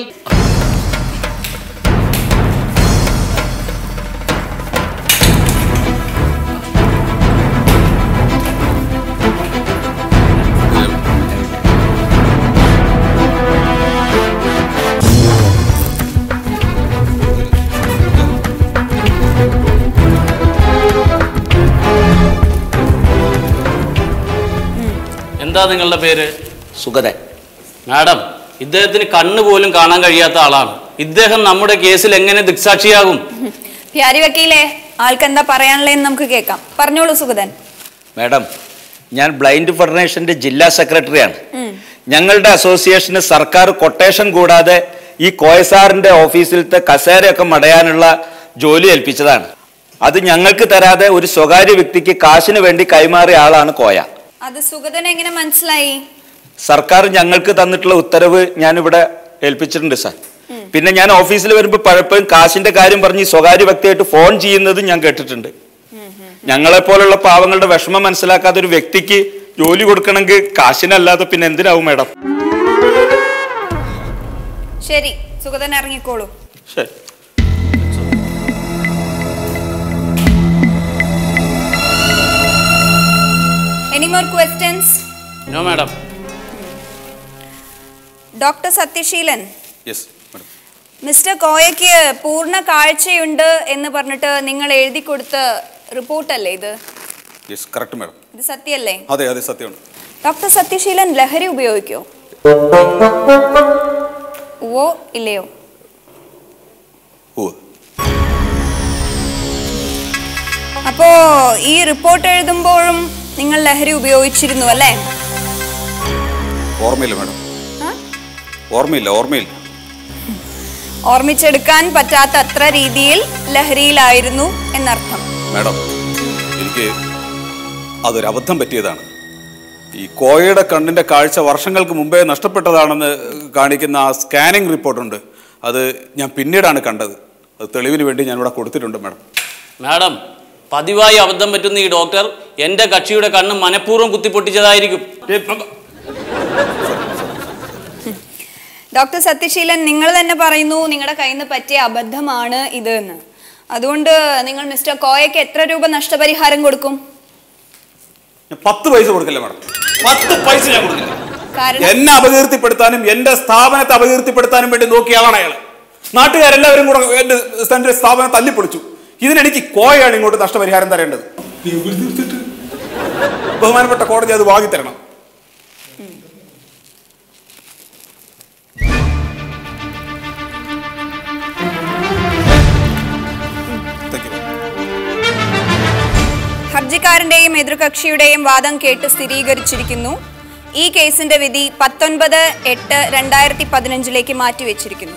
എന്താ നിങ്ങളുടെ പേര് സുഗതൻ മാഡം ഇദ്ദേഹത്തിന് കണ്ണ് പോലും കാണാൻ കഴിയാത്ത ആളാണ് ഇദ്ദേഹം നമ്മുടെ കേസിൽ എങ്ങനെ ദിക്സാക്ഷിയാകും പ്യാരി വക്കീലേ ആൾക്ക് എന്താ പറയാനുള്ളതെന്ന് നമുക്ക് കേൾക്കാം പറഞ്ഞോളൂ സുഗതൻ മാഡം ഞാൻ ബ്ലൈൻഡ് ഫെഡറേഷന്റെ ജില്ലാ സെക്രട്ടറിയാണ് ഉം. ഞങ്ങളുടെ അസോസിയേഷന് സർക്കാർ കൊട്ടേഷൻ കൂടാതെ ഈ കോയസാറിന്റെ ഓഫീസിലത്തെ കസേരയൊക്കെ മടയാനുള്ള ജോലി ഏൽപ്പിച്ചതാണ് അത് ഞങ്ങൾക്ക് തരാതെ ഒരു സ്വകാര്യ വ്യക്തിക്ക് കാശിന് വേണ്ടി കൈമാറിയ ആളാണ് കോയ അത് സുഗതൻ എങ്ങനെ മനസ്സിലായി സർക്കാർ ഞങ്ങൾക്ക് തന്നിട്ടുള്ള ഉത്തരവ് ഞാനിവിടെ ഏൽപ്പിച്ചിട്ടുണ്ട് സാർ പിന്നെ ഞാൻ ഓഫീസിൽ വരുമ്പോൾ പലപ്പോഴും കാശിന്റെ കാര്യം പറഞ്ഞ് ഈ സ്വകാര്യ വ്യക്തിയായിട്ട് ഫോൺ ചെയ്യുന്നത് ഞാൻ കേട്ടിട്ടുണ്ട് ഞങ്ങളെ പോലുള്ള പാവങ്ങളുടെ വിഷമം മനസ്സിലാക്കാത്ത ഒരു വ്യക്തിക്ക് ജോലി കൊടുക്കണമെങ്കിൽ കാശിനല്ലാതെ പിന്നെ എന്തിനാവും മാഡം ശരി സുഗതൻ ഇറങ്ങിക്കോളൂ ശരി any more questions no madam doctor Sathyaseelan yes madam mister കോയയ്ക്ക് പൂർണ്ണ കാഴ്ചയുണ്ട് എന്ന് പറഞ്ഞിട്ട് നിങ്ങൾ എഴുതി കൊടുത്ത റിപ്പോർട്ടല്ലേ ഇത് യെസ് കറക്റ്റ് മാഡം ഇത് സത്യല്ലേ അതെ അതെ സത്യമാണ് ഡോക്ടർ സത്യശീലൻ ലഹരി ഉപയോഗിക്കോ ഓ ഇല്ലയോ ഉവ് അപ്പോ ഈ റിപ്പോർട്ട് എഴുതുമ്പോഴും നിങ്ങൾ ലഹരി ഉപയോഗിച്ചിരുന്നു അല്ലേ ഓർമ്മയില്ല മാഡം ഓർമ്മയില്ല ഓർമ്മയില്ല ഓർമ്മിച്ചെടുക്കാൻ പറ്റാത്ത അത്ര രീതിയിൽ ലഹരിയിലായിരുന്നു എന്നർത്ഥം മാഡം എനിക്ക് അതൊരു അബദ്ധം പറ്റിയതാണ് ഈ കോയയുടെ കണ്ണിന്റെ കാഴ്ച വർഷങ്ങൾക്ക് മുമ്പേ നഷ്ടപ്പെട്ടതാണെന്ന് കാണിക്കുന്ന ആ സ്കാനിങ് റിപ്പോർട്ടുണ്ട് അത് ഞാൻ പിന്നീടാണ് കണ്ടത് അത് തെളിവിന് വേണ്ടി ഞാൻ ഇവിടെ കൊടുത്തിട്ടുണ്ട് മാഡം മാഡം പതിവായി അബദ്ധം പറ്റുന്ന ഈ ഡോക്ടർ എന്റെ കക്ഷിയുടെ കണ്ണ് മനഃപൂർവ്വം കുത്തിപ്പൊട്ടിച്ചതായിരിക്കും ഡോക്ടർ സത്യശീലൻ നിങ്ങൾ തന്നെ പറയുന്നു നിങ്ങളുടെ കയ്യിൽ നിന്ന് പറ്റിയ അബദ്ധമാണ് ഇത് എന്ന് അതുകൊണ്ട് നിങ്ങൾ മിസ്റ്റർ കോയയ്ക്ക് എത്ര രൂപ നഷ്ടപരിഹാരം കൊടുക്കും ഞാൻ പത്ത് പൈസ കൊടുക്കില്ല മാഡം പത്ത് പൈസ ഞാൻ കൊടുക്കില്ല കാരണം എന്നെ അപകീർത്തിപ്പെടുത്താനും എന്റെ സ്ഥാപനത്തെ അപകീർത്തിപ്പെടുത്താനും വേണ്ടി നോക്കിയ ആളാണ് അയാൾ നാട്ടുകാരെല്ലാവരും കൂടെ എന്റെ എന്റെ സ്ഥാപനം തല്ലിപ്പൊളിച്ചു ഇതിനെനിക്ക് കോയാണ് ഇങ്ങോട്ട് നഷ്ടപരിഹാരം തരേണ്ടത് ബഹുമാനപ്പെട്ട കോടതി അത് വാങ്ങിത്തരണം ഹർജിക്കാരന്റെയും എതിർകക്ഷിയുടെയും വാദം കേട്ട് സ്ഥിരീകരിച്ചിരിക്കുന്നു ഈ കേസിന്റെ വിധി പത്തൊൻപത് എട്ട് രണ്ടായിരത്തി പതിനഞ്ചിലേക്ക് മാറ്റിവെച്ചിരിക്കുന്നു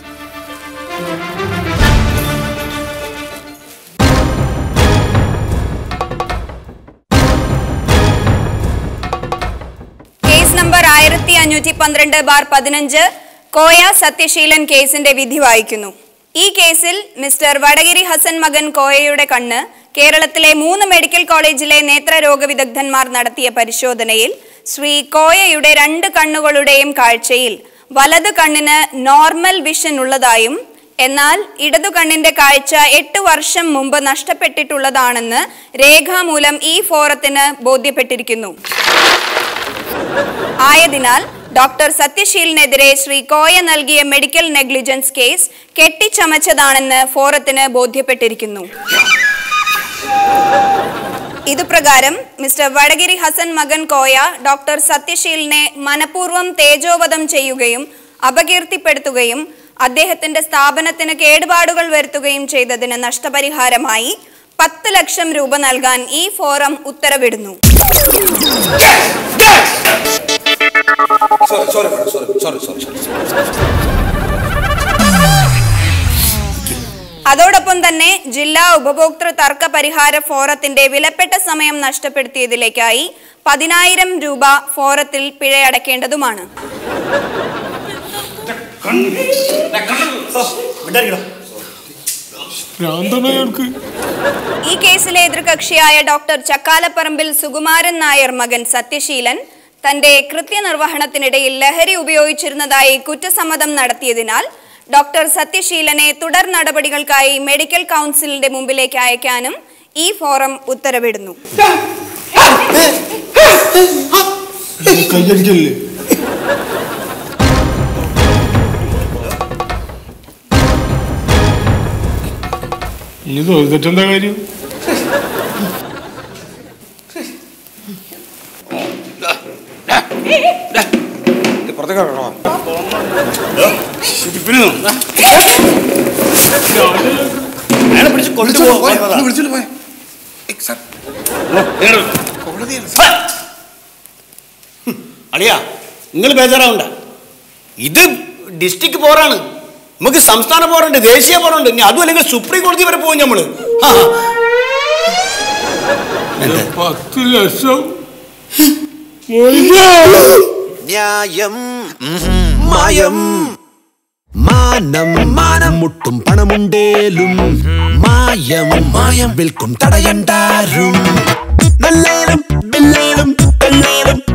കേസ് നമ്പർ ആയിരത്തി അഞ്ഞൂറ്റി പന്ത്രണ്ട് ബാർ പതിനഞ്ച് കോയ സത്യശീലൻ കേസിന്റെ വിധി വായിക്കുന്നു ഈ കേസിൽ മിസ്റ്റർ വടകിരി ഹസൻ മകൻ കോയയുടെ കണ്ണ് കേരളത്തിലെ മൂന്ന് മെഡിക്കൽ കോളേജിലെ നേത്രരോഗ വിദഗ്ധന്മാർ നടത്തിയ പരിശോധനയിൽ ശ്രീ കോയയുടെ രണ്ട് കണ്ണുകളുടെയും കാഴ്ചയിൽ വലത് കണ്ണിന് നോർമൽ വിഷൻ ഉള്ളതായും എന്നാൽ ഇടതു കണ്ണിന്റെ കാഴ്ച എട്ട് വർഷം മുമ്പ് നഷ്ടപ്പെട്ടിട്ടുള്ളതാണെന്ന് രേഖാമൂലം ഈ ഫോറത്തിന് ബോധ്യപ്പെട്ടിരിക്കുന്നു ആയതിനാൽ ഡോക്ടർ സത്യശീലിനെതിരെ ശ്രീ കോയ നൽകിയ മെഡിക്കൽ നെഗ്ലിജൻസ് കേസ് കെട്ടിച്ചമച്ചതാണെന്ന് ഫോറത്തിന് ബോധ്യപ്പെട്ടിരിക്കുന്നു ഇതുപ്രകാരം മിസ്റ്റർ വടകിരി ഹസൻ മകൻ കോയ ഡോക്ടർ സത്യശീലിനെ മനഃപൂർവ്വം തേജോവധം ചെയ്യുകയും അപകീർത്തിപ്പെടുത്തുകയും അദ്ദേഹത്തിന്റെ സ്ഥാപനത്തിന് കേടുപാടുകൾ വരുത്തുകയും ചെയ്തതിന് നഷ്ടപരിഹാരമായി പത്ത് ലക്ഷം രൂപ നൽകാൻ ഈ ഫോറം ഉത്തരവിടുന്നു sorry sorry madam sorry sorry sorry sorry അതോടൊപ്പം തന്നെ ജില്ലാ ഉപഭോക്തൃ തർക്ക പരിഹാര ഫോറത്തിന്റെ വിലപ്പെട്ട സമയം നഷ്ടപ്പെടുത്തിയതിലേക്കായി പതിനായിരം രൂപ ഫോറത്തിൽ പിഴയടക്കേണ്ടതുമാണ് ഈ കേസിലെ എതിർകക്ഷിയായ ഡോക്ടർ ചക്കാലപ്പറമ്പിൽ സുകുമാരൻ നായർ മകൻ സത്യശീലൻ തന്റെ കൃത്യനിർവഹണത്തിനിടയിൽ ലഹരി ഉപയോഗിച്ചിരുന്നതായി കുറ്റസമ്മതം നടത്തിയതിനാൽ ഡോക്ടർ സത്യശീലനെ തുടർ നടപടികൾക്കായി മെഡിക്കൽ കൗൺസിലിന്റെ മുമ്പിലേക്ക് അയക്കാനും ഈ ഫോറം ഉത്തരവിടുന്നു കയ്യടിക്കല്ലേ ഇനി തോന്നിട്ടെന്താ കാര്യം പുറത്തേക്ക് ഇറങ്ങണോ? അയാളെ പിടിച്ച് വിളിച്ചോണ്ട് പോയെ, കൊണ്ടുപോകും ഒന്ന് വിളിച്ചോണ്ട് പോയെ. ഏയ് സാർ, കോടതിയാണ് അളിയാ നിങ്ങൾ ബേജാറാവണ്ട ഇത് ഡിസ്ട്രിക്ട് പോറാണ് നമുക്ക് സംസ്ഥാന പോറുണ്ട് ദേശീയ പോറുണ്ട് ഇനി അതും അല്ലെങ്കിൽ സുപ്രീം കോടതി വരെ പോകും നമ്മള് ആ, പത്ത് ലക്ഷം ന്യായം മായം മാനം മാനം മുട്ടും പണമുണ്ടേലും മായം മായം വിൽക്കും തടയണ്ടാരും നല്ലേലും ബില്ലേലും കള്ളേലും